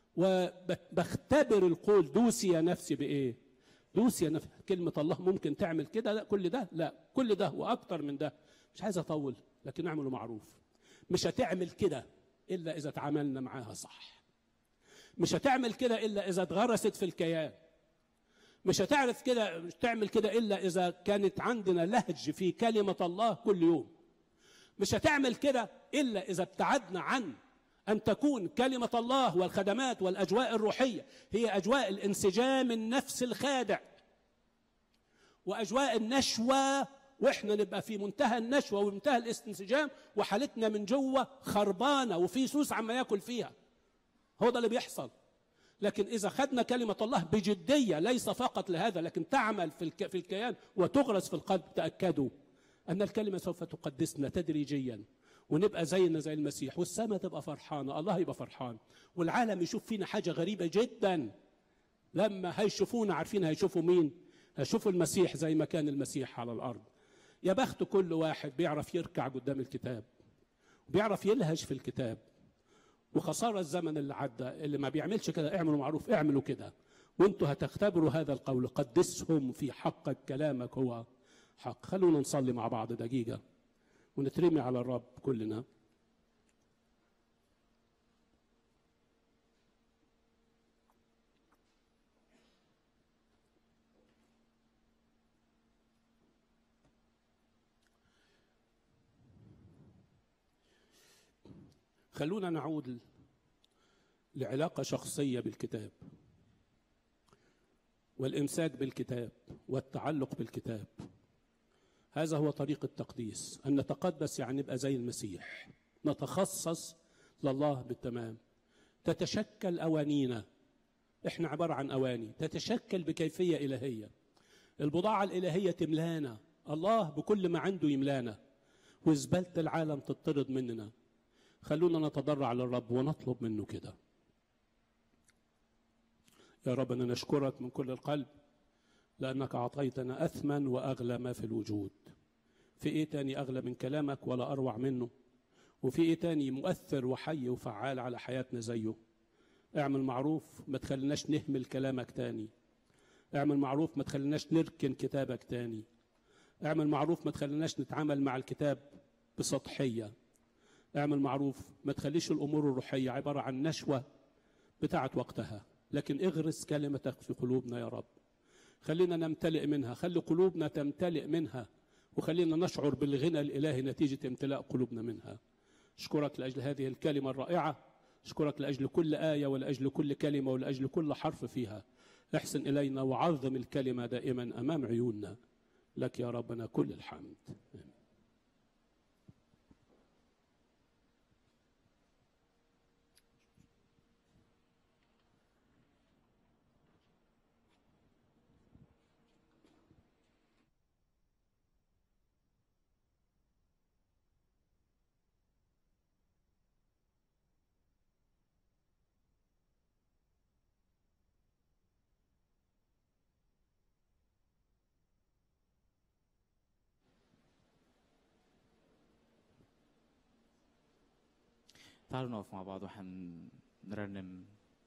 وبختبر القول دوسي يا نفسي بايه دوسي يا نفسي كلمه الله ممكن تعمل كده لا كل ده لا كل ده واكتر من ده مش عايز اطول لكن اعمله معروف مش هتعمل كده الا اذا تعاملنا معاها صح مش هتعمل كده الا اذا اتغرست في الكيان مش هتعرف كده مش تعمل كده الا اذا كانت عندنا لهج في كلمه الله كل يوم مش هتعمل كده الا اذا ابتعدنا عن ان تكون كلمه الله والخدمات والاجواء الروحيه هي اجواء الانسجام النفس الخادع واجواء النشوه واحنا نبقى في منتهى النشوه ومنتهى الانسجام وحالتنا من جوه خربانه وفي سوس عما ياكل فيها هو ده اللي بيحصل لكن اذا خدنا كلمه الله بجديه ليس فقط لهذا لكن تعمل في الك... في الكيان وتغرس في القلب تاكدوا ان الكلمه سوف تقدسنا تدريجيا ونبقى زينا زي المسيح والسماء تبقى فرحانه الله يبقى فرحان والعالم يشوف فينا حاجه غريبه جدا لما هيشوفونا عارفين هيشوفوا مين هيشوفوا المسيح زي ما كان المسيح على الارض يا بخت كل واحد بيعرف يركع قدام الكتاب وبيعرف يلهج في الكتاب وخسارة الزمن اللي عدى اللي ما بيعملش كده اعملوا معروف اعملوا كده وانتوا هتختبروا هذا القول قدسهم في حقك كلامك هو حق خلونا نصلي مع بعض دقيقة ونترمي على الرب كلنا خلونا نعود لعلاقة شخصية بالكتاب والامساك بالكتاب والتعلق بالكتاب هذا هو طريق التقديس ان نتقدس يعني نبقى زي المسيح نتخصص لله بالتمام تتشكل اوانينا احنا عباره عن اواني تتشكل بكيفيه الهيه البضاعه الالهيه تملانا الله بكل ما عنده يملانا وزباله العالم تطرد مننا خلونا نتضرع للرب ونطلب منه كده يا رب أنا نشكرك من كل القلب لأنك أعطيتنا أثمن وأغلى ما في الوجود في إيه تاني أغلى من كلامك ولا أروع منه وفي إيه تاني مؤثر وحي وفعال على حياتنا زيه اعمل معروف ما تخليناش نهمل كلامك تاني اعمل معروف ما تخليناش نركن كتابك تاني اعمل معروف ما تخليناش نتعامل مع الكتاب بسطحية اعمل معروف ما تخليش الأمور الروحية عبارة عن نشوة بتاعت وقتها لكن اغرس كلمتك في قلوبنا يا رب خلينا نمتلئ منها خلي قلوبنا تمتلئ منها وخلينا نشعر بالغنى الإلهي نتيجة امتلاء قلوبنا منها أشكرك لأجل هذه الكلمة الرائعة أشكرك لأجل كل آية ولأجل كل كلمة ولأجل كل حرف فيها احسن إلينا وعظم الكلمة دائما أمام عيوننا لك يا ربنا كل الحمد آمين. تعالوا نقف مع بعض وهنرنم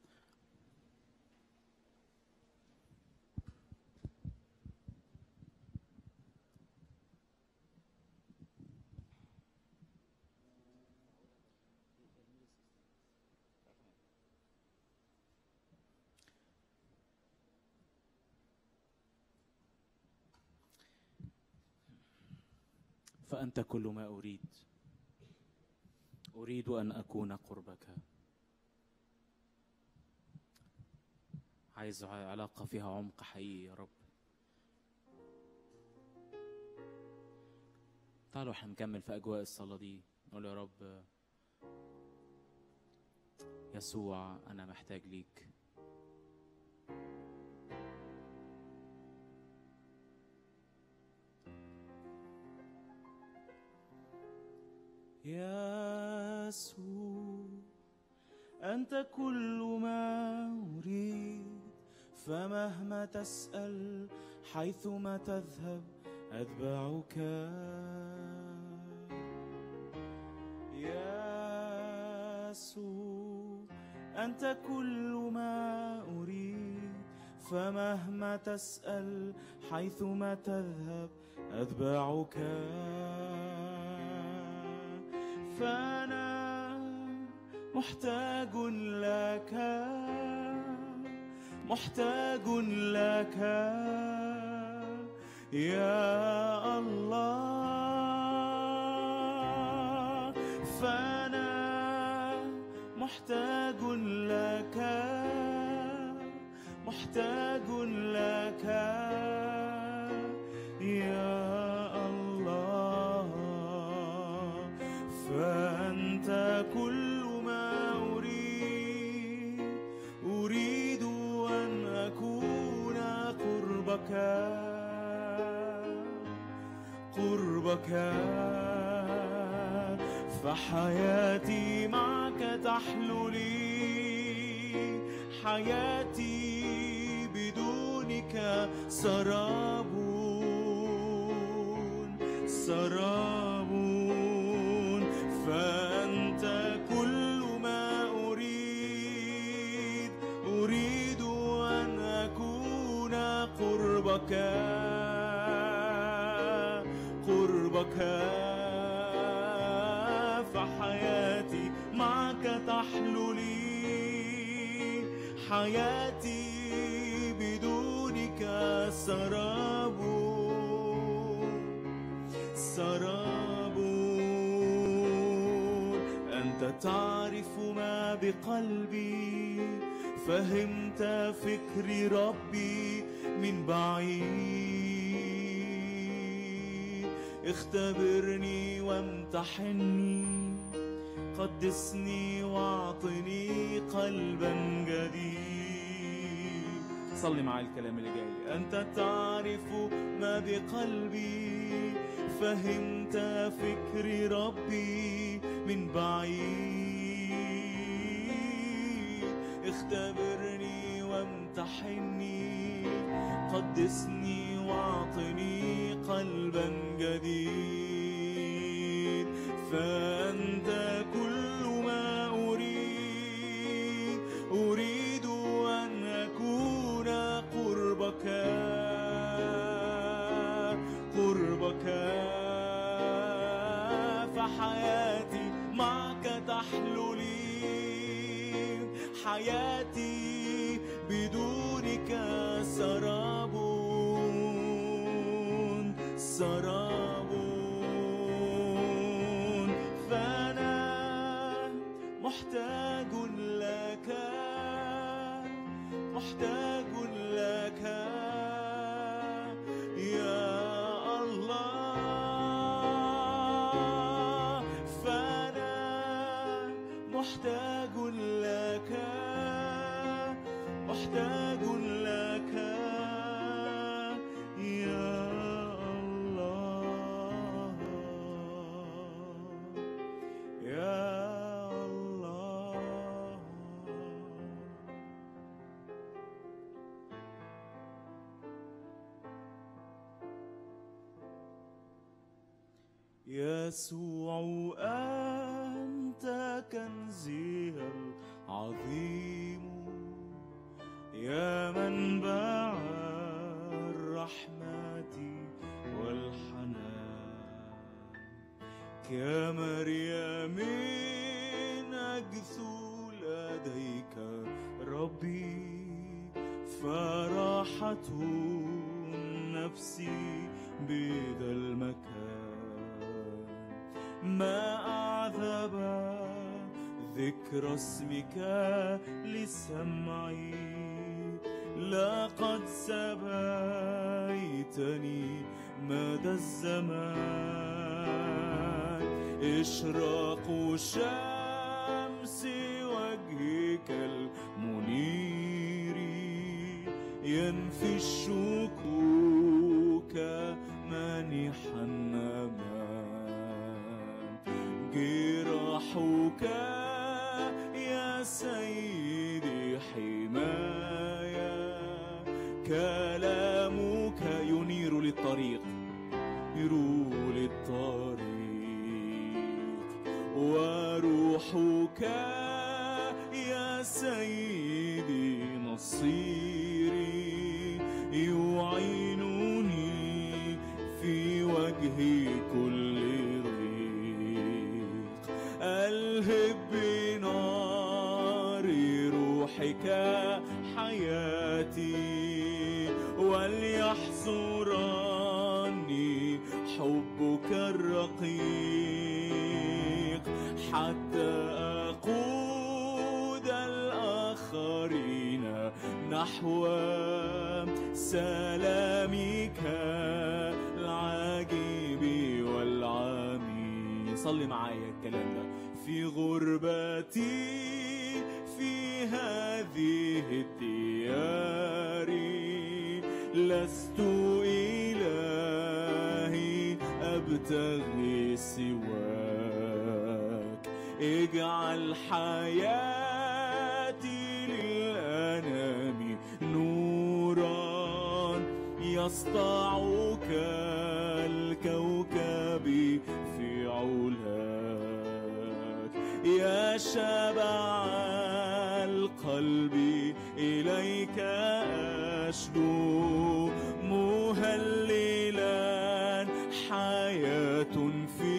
فأنت كل ما أريد أريد أن أكون قربك عايز علاقة فيها عمق حقيقي يا رب تعالوا هنكمل في أجواء الصلاة دي نقول يا رب يسوع أنا محتاج ليك يسوع أنت كل ما أريد فمهما تسأل حيثما تذهب أتبعك يسوع أنت كل ما أريد فمهما تسأل حيثما تذهب أتبعك فأنا محتاج لك محتاج لك يا الله فأنا محتاج لك محتاج لك يا الله فأنت كل ما أريد أريد أن أكون قربك قربك فحياتي معك تحلو لي حياتي بدونك سراب سراب فأنت كل ما أريد أريد أن أكون قربك قربك فحياتي معك تحلو لي حياتي بدونك سراب سراب أنت تعرف ما بقلبي فهمت فكري ربي من بعيد اختبرني وامتحني قدسني واعطني قلبا جديد صلي معايا الكلام اللي جاي أنت تعرف ما بقلبي فهمت فكر ربي من بعيد اختبرني وامتحني قدسني واعطني قلبا جديد فأنت كل ما أريد أريد أن أكون قربك قربك فحياتي معك تحلو لي حياتي بدونك سراب سراب فأنا محتاج لك محتاج لك يا الله فأنا محتاج لك محتاج لك يا الله يا الله يسوع أنت كنزي العظيم يا منبع الرحمة والحنان يا مريم أجثو لديك ربي فرحة نفسي بذا المكان ما أعذب ذكر اسمك لسمعي لقد سبيتني مدى الزمان إشراق شمس وجهك المنير ينفي الشكوك مانحا أمان جراحك يا سيدي حماية كلامك ينير للطريق ينير للطريق وروحك يا سيدي نصيري يعينني في وجه كل ضيق ألهب بنار روحك حياتي وليحصرني حبك الرقيق حتى أقود الآخرين نحو سلامك العجيب والعميق صلي معايا الكلام ده في غربتي في هذه الديار لست إلهي أبتغي سواك اجعل حياتي للأنام نورا يسطع كالكوكب في علاك يا شبع القلب إليك أشدو مهللا حياة في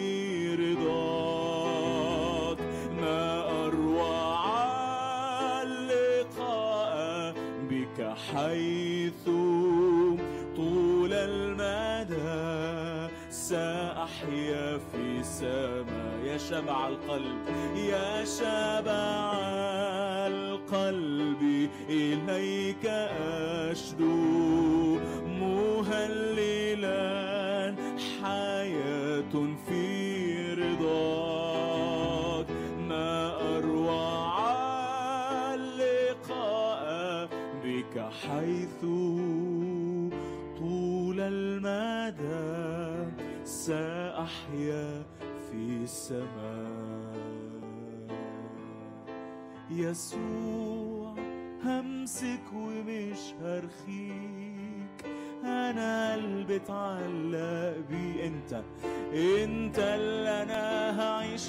رضاك ما أروع اللقاء بك حيث طول المدى سأحيا في سماء يا شبع القلب يا شبع القلب إليك أشدو حياة في رضاك ما أروع اللقاء بك حيث طول المدى سأحيا في السماء يسوع همسك ومش هرخيك انا قلبي اتعلق بيه انت انت اللي انا هعيش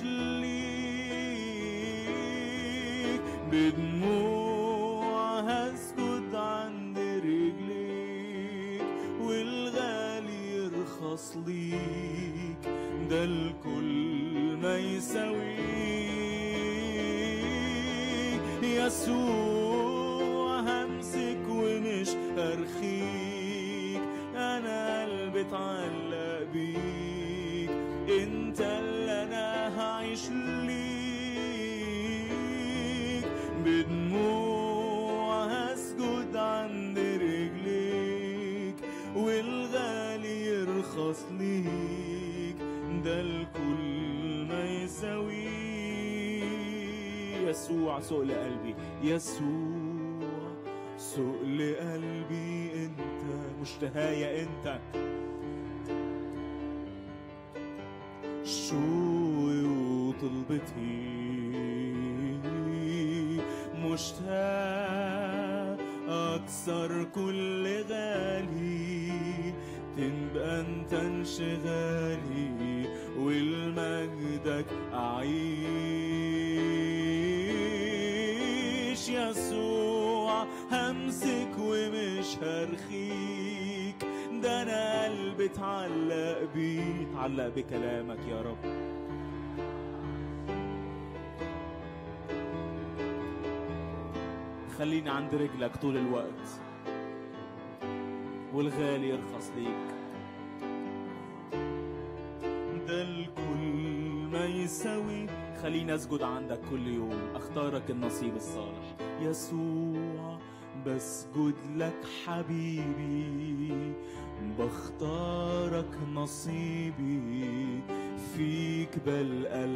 ليك بدموع هسجد عند رجليك والغالي يرخص ليك ده الكل ما يساويك يسوع همسك ومش هرخيك انا قلبي اتعلق بيك انت اللي انا هعيش ليك بدموع هسجد عند رجليك والغالي يرخص ليك ده الكل ما يساويك يسوع سؤل قلبي يسوع سؤل قلبي انت مشتهايا انت شوقي وطلبتي مشتاق أكثر كل غالي تبقى انت انشغالي والمجدك أعيش يسوع همسك ومش هرخيك ده أنا قلبي اتعلق بيه اتعلق بكلامك يا رب خليني عند رجلك طول الوقت والغالي يرخص ليك ده الكل ما يساوي خليني اسجد عندك كل يوم اختارك النصيب الصالح يسوع بسجد لك حبيبي بختارك نصيبي فيك بلقى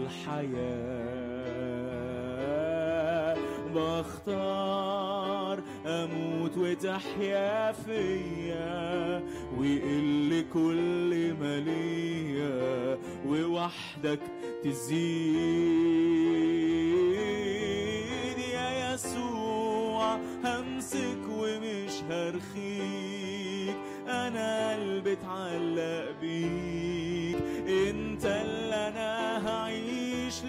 الحياة بختار اموت وتحيا فيا ويقل كل ما ليا ووحدك تزيد يا يسوع همسك ومش هرخيك انا قلبي اتعلق بيك انت اللي انا هعيش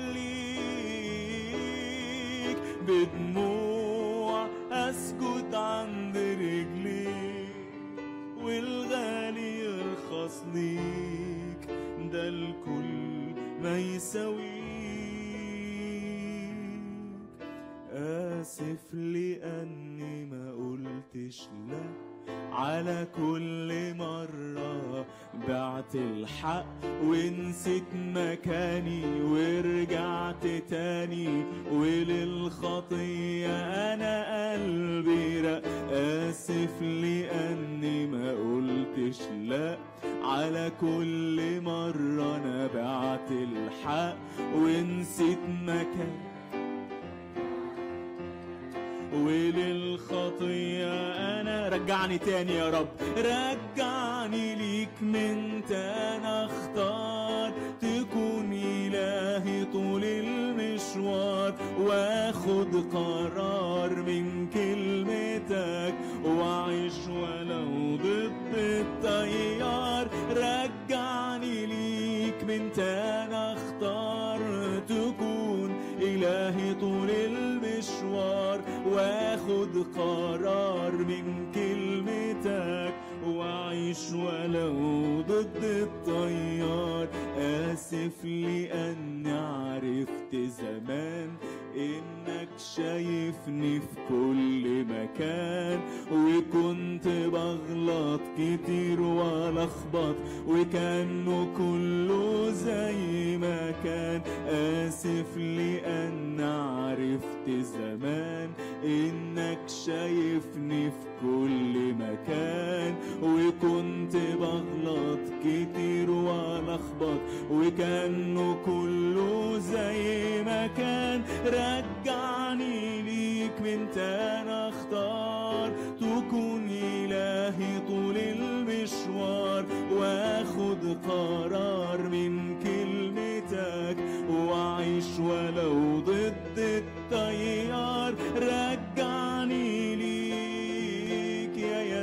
ليك بدموع اسجد عند رجليك والغالي يرخص ليك ده الكل ما يساويك آسف لأني ما قلتش لا على كل مرة بعت الحق ونسيت مكاني ورجعت تاني وللخطية أنا قلبي رق آسف لأني ما قلتش لا على كل مرة أنا بعت الحق ونسيت مكاني وللخطية أنا رجعني تاني يا رب رجعني ليك من تاني اختار تكون إلهي طول المشوار واخد قرار من كلمتك واعيش ولو ضد التيار رجعني ليك من تاني اختار تكون إلهي طول المشوار واخد قرار من كلمتك واعيش ولو ضد التيار اسف لاني عرفت زمان انك شايفني في كل مكان وكنت بغلط كتير والخبط وكانه كله زي ما كان اسف لان عرفت زمان انك شايفني في كل مكان وكنت بغلط كتير والخبط وكانه كله زي ما كان رجعني ليك من تاني اختار تكون الهي طول المشوار واخد قرار من كلمتك واعيش ولو ضد التيار رجعني ليك يا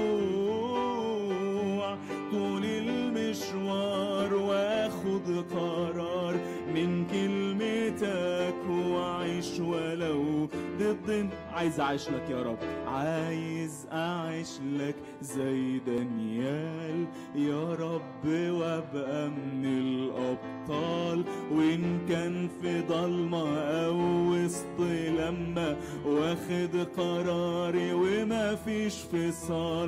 يسوع طول المشوار واخد قرار من كلمتك واعيش ولو ضد عايز اعيش لك يا رب عايز اعيش لك زي دانيال يا رب وابقى من الابطال وان كان في ضلمه او وسط لما واخد قراري وما فيش فصال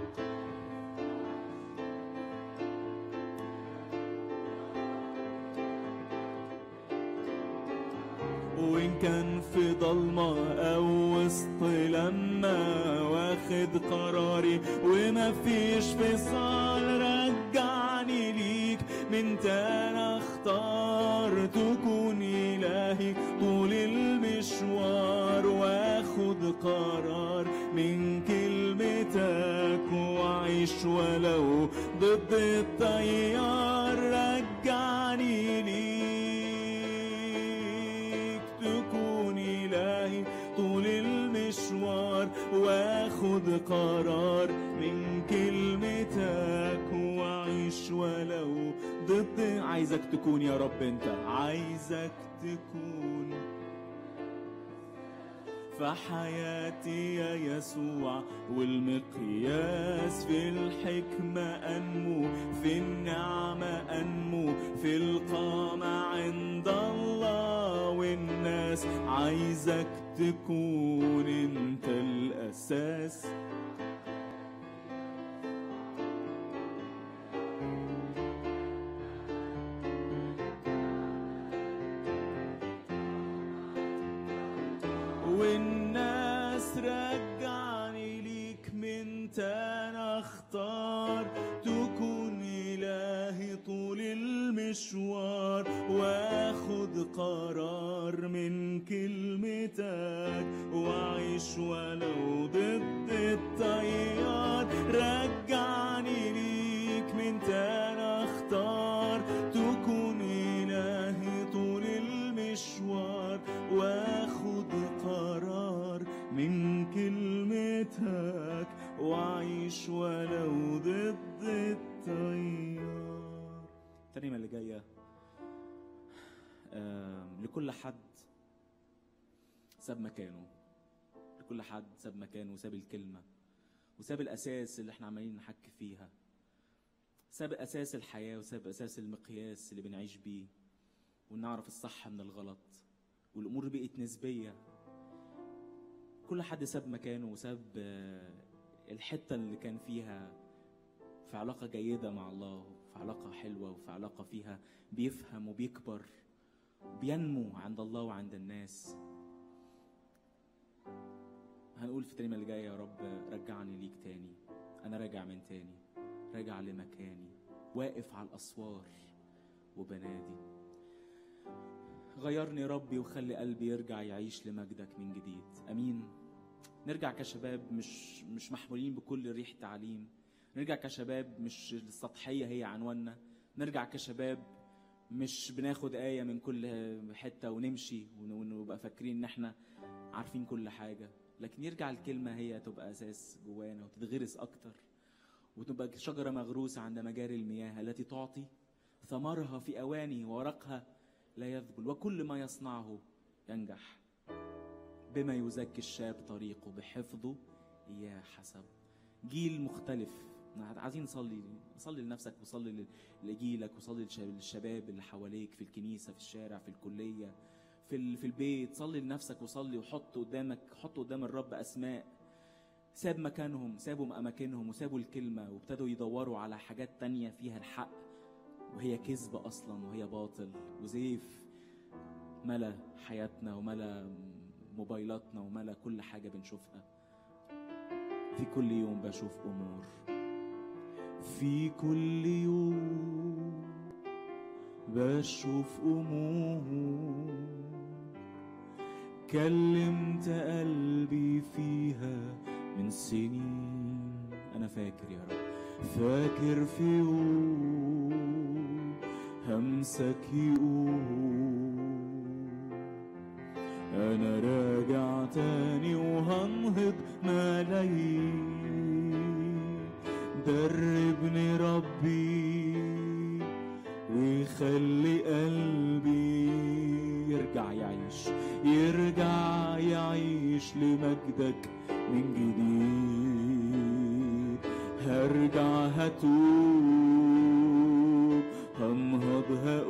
وإن كان في ضلمة أو وسط لما واخد قراري وما فيش فصال رجعني ليك من تاني اختار تكون إلهي طول المشوار واخد قرار من كلمتك واعيش ولو ضد التيار رجعني ليك تكون إلهي طول المشوار واخد قرار من كلمتك واعيش ولو ضد عايزك تكون يا رب انت عايزك تكون فحياتي يا يسوع والمقياس في الحكمة أنمو في النعمة أنمو في القامة عند الله والناس عايزك تكون انت الأساس والناس رجعني ليك من تاني اختار تكون إلهي طول المشوار واخد قرار من كلمتك واعيش ولو ضد التيار رجعني ليك من تاني اختار تكون إلهي طول المشوار واخد قرار من كلمتك واعيش ولو ضد التيار الترنيمة اللي جاية آم، لكل حد ساب مكانه لكل حد ساب مكانه وساب الكلمة وساب الأساس اللي احنا عمالين نحكي فيها ساب أساس الحياة وساب أساس المقياس اللي بنعيش بيه ونعرف الصح من الغلط والأمور بقت نسبية كل حد ساب مكانه وساب آه، الحتة اللي كان فيها في علاقة جيدة مع الله في علاقة حلوة وفي علاقة فيها بيفهم وبيكبر بينمو عند الله وعند الناس هنقول في الترنيمة اللي جاية يا رب رجعني ليك تاني أنا راجع من تاني راجع لمكاني واقف على الأسوار وبنادي غيرني يا ربي وخلي قلبي يرجع يعيش لمجدك من جديد أمين نرجع كشباب مش مش محمولين بكل ريح تعليم نرجع كشباب مش السطحية هي عنواننا نرجع كشباب مش بناخد آية من كل حتة ونمشي ون- ونبقى فاكرين إن إحنا عارفين كل حاجة لكن يرجع الكلمة هي تبقى أساس جوانا وتتغرس أكتر وتبقى شجرة مغروسة عند مجاري المياه التي تعطي ثمرها في أوانه ورقها لا يذبل وكل ما يصنعه ينجح بما يزكي الشاب طريقه بحفظه إياه حسب جيل مختلف عايزين نصلي صلي لنفسك وصلي ل- لجيلك وصلي للش- للشباب اللي حواليك في الكنيسة في الشارع في الكلية في ال- في البيت صلي لنفسك وصلي وحط قدامك حط قدام الرب أسماء ساب مكانهم سابوا أماكنهم وسابوا الكلمة وابتدوا يدوروا على حاجات تانية فيها الحق وهي كذب أصلا وهي باطل وزيف ملا حياتنا وملا موبايلاتنا وملا كل حاجة بنشوفها في كل يوم بشوف أمور في كل يوم بشوف أمور كلمت قلبي فيها من سنين أنا فاكر يا رب فاكر في يوم همسك يقول أنا راجع تاني وهنهض ملايين دربني ربي ويخلي قلبي يرجع يعيش يرجع يعيش لمجدك من جديد هرجع هتوب هنهض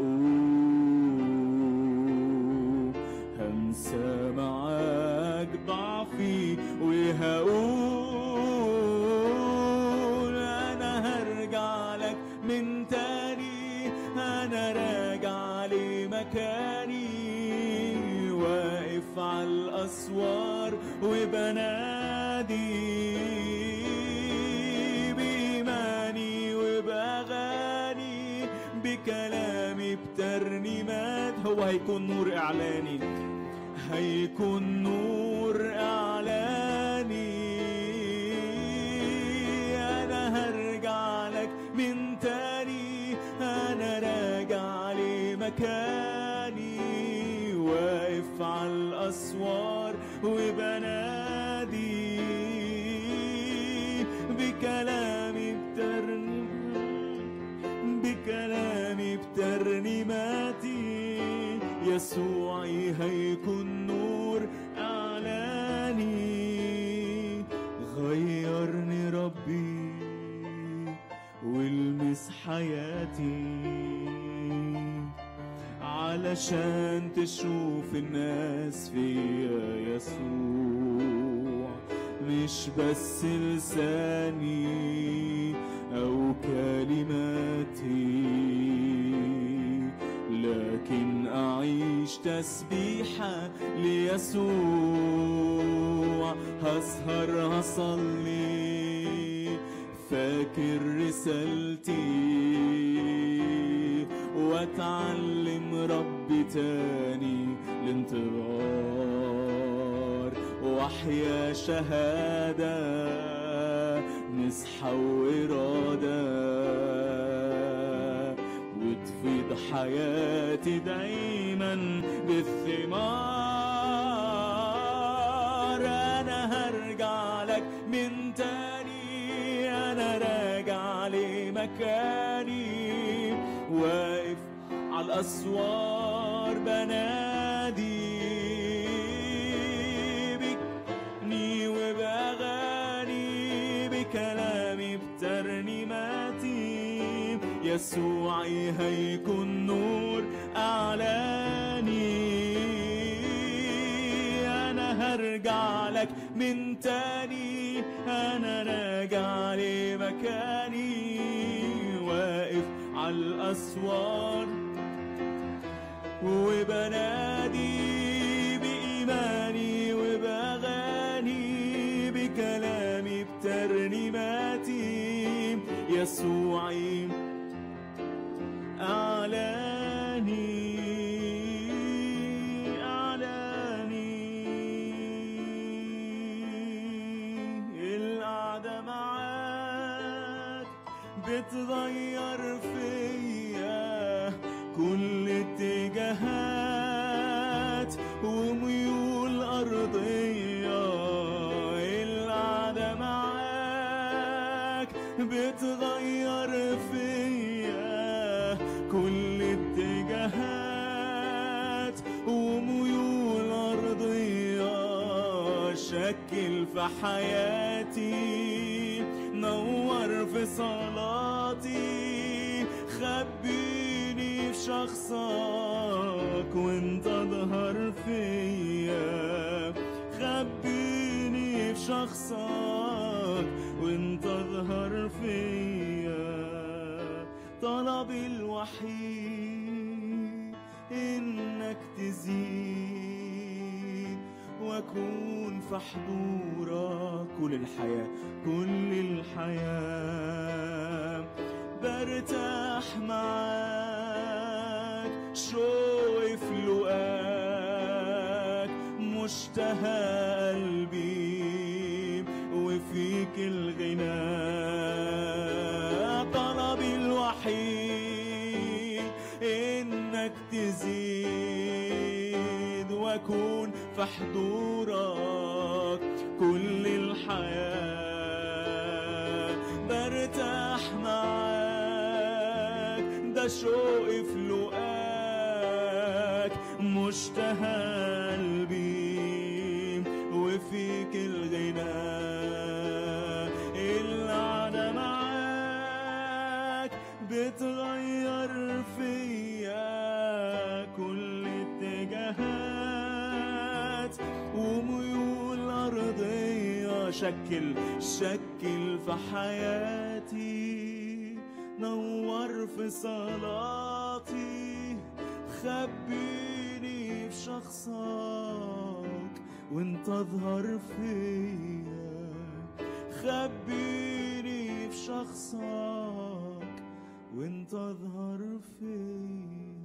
هقوم هنسى معاك ضعفي وهقول انا هرجع لك من تاني انا راجع لمكاني واقف على الاسوار وبنادي بإيماني وبأغاني بكلامي بترنيمات هو هيكون نور إعلاني هيكون نور إعلاني أنا هرجع لك من تاني أنا راجع لمكاني واقف على الأسوار وبنادي بكلامي بترنم بكلامي بترنيماتي يسوعي هيكون نور إعلاني غيرني ربي والمس حياتي علشان تشوف الناس فيا يسوع مش بس لساني أو كلماتي لكن أعيش تسبيحة ليسوع هسهر هصلي فاكر رسالتي واتعلم ربي تاني الانتظار واحيا شهادة مسحة وإرادة وتفيض حياتي دايما بالثمار أنا هرجع لك من تاني أنا راجع لمكاني واقف على الأسوار بنادي بكني وبأغاني بكلامي بترنيماتي يسوعي هيكون نور أعلاني أنا هرجع لك من تاني أنا راجع لمكاني واقف على الأسوار وبنادي بإيماني وبأغاني بكلامي بترنيماتي يسوعي أعلاني أعلاني القعدة معاك بتغير فيا كل اتجاهات وميول أرضية القعدة معاك بتغير فيا كل اتجاهات وميول أرضية شكل في حياتي نور في صلاتي خبيني في شخصك وانت اظهر فيا خبيني في شخصك وانت اظهر فيا طلبي الوحيد انك تزيد واكون في حضورك كل الحياة كل الحياة برتاح معاك شوقي في لقاك مشتهى قلبي وفيك الغنى طلبي الوحيد انك تزيد واكون في حضورك كل الحياة برتاح معاك ده شوقي في لقاك مشتهى قلبي وفيك الغنى القعدة معاك بتغير فيا كل اتجاهات وميول أرضية شكل شكل في حياتي نور في صلاتي خبيني في شخصك وانت اظهر فيا خبيني في شخصك وانت اظهر فيا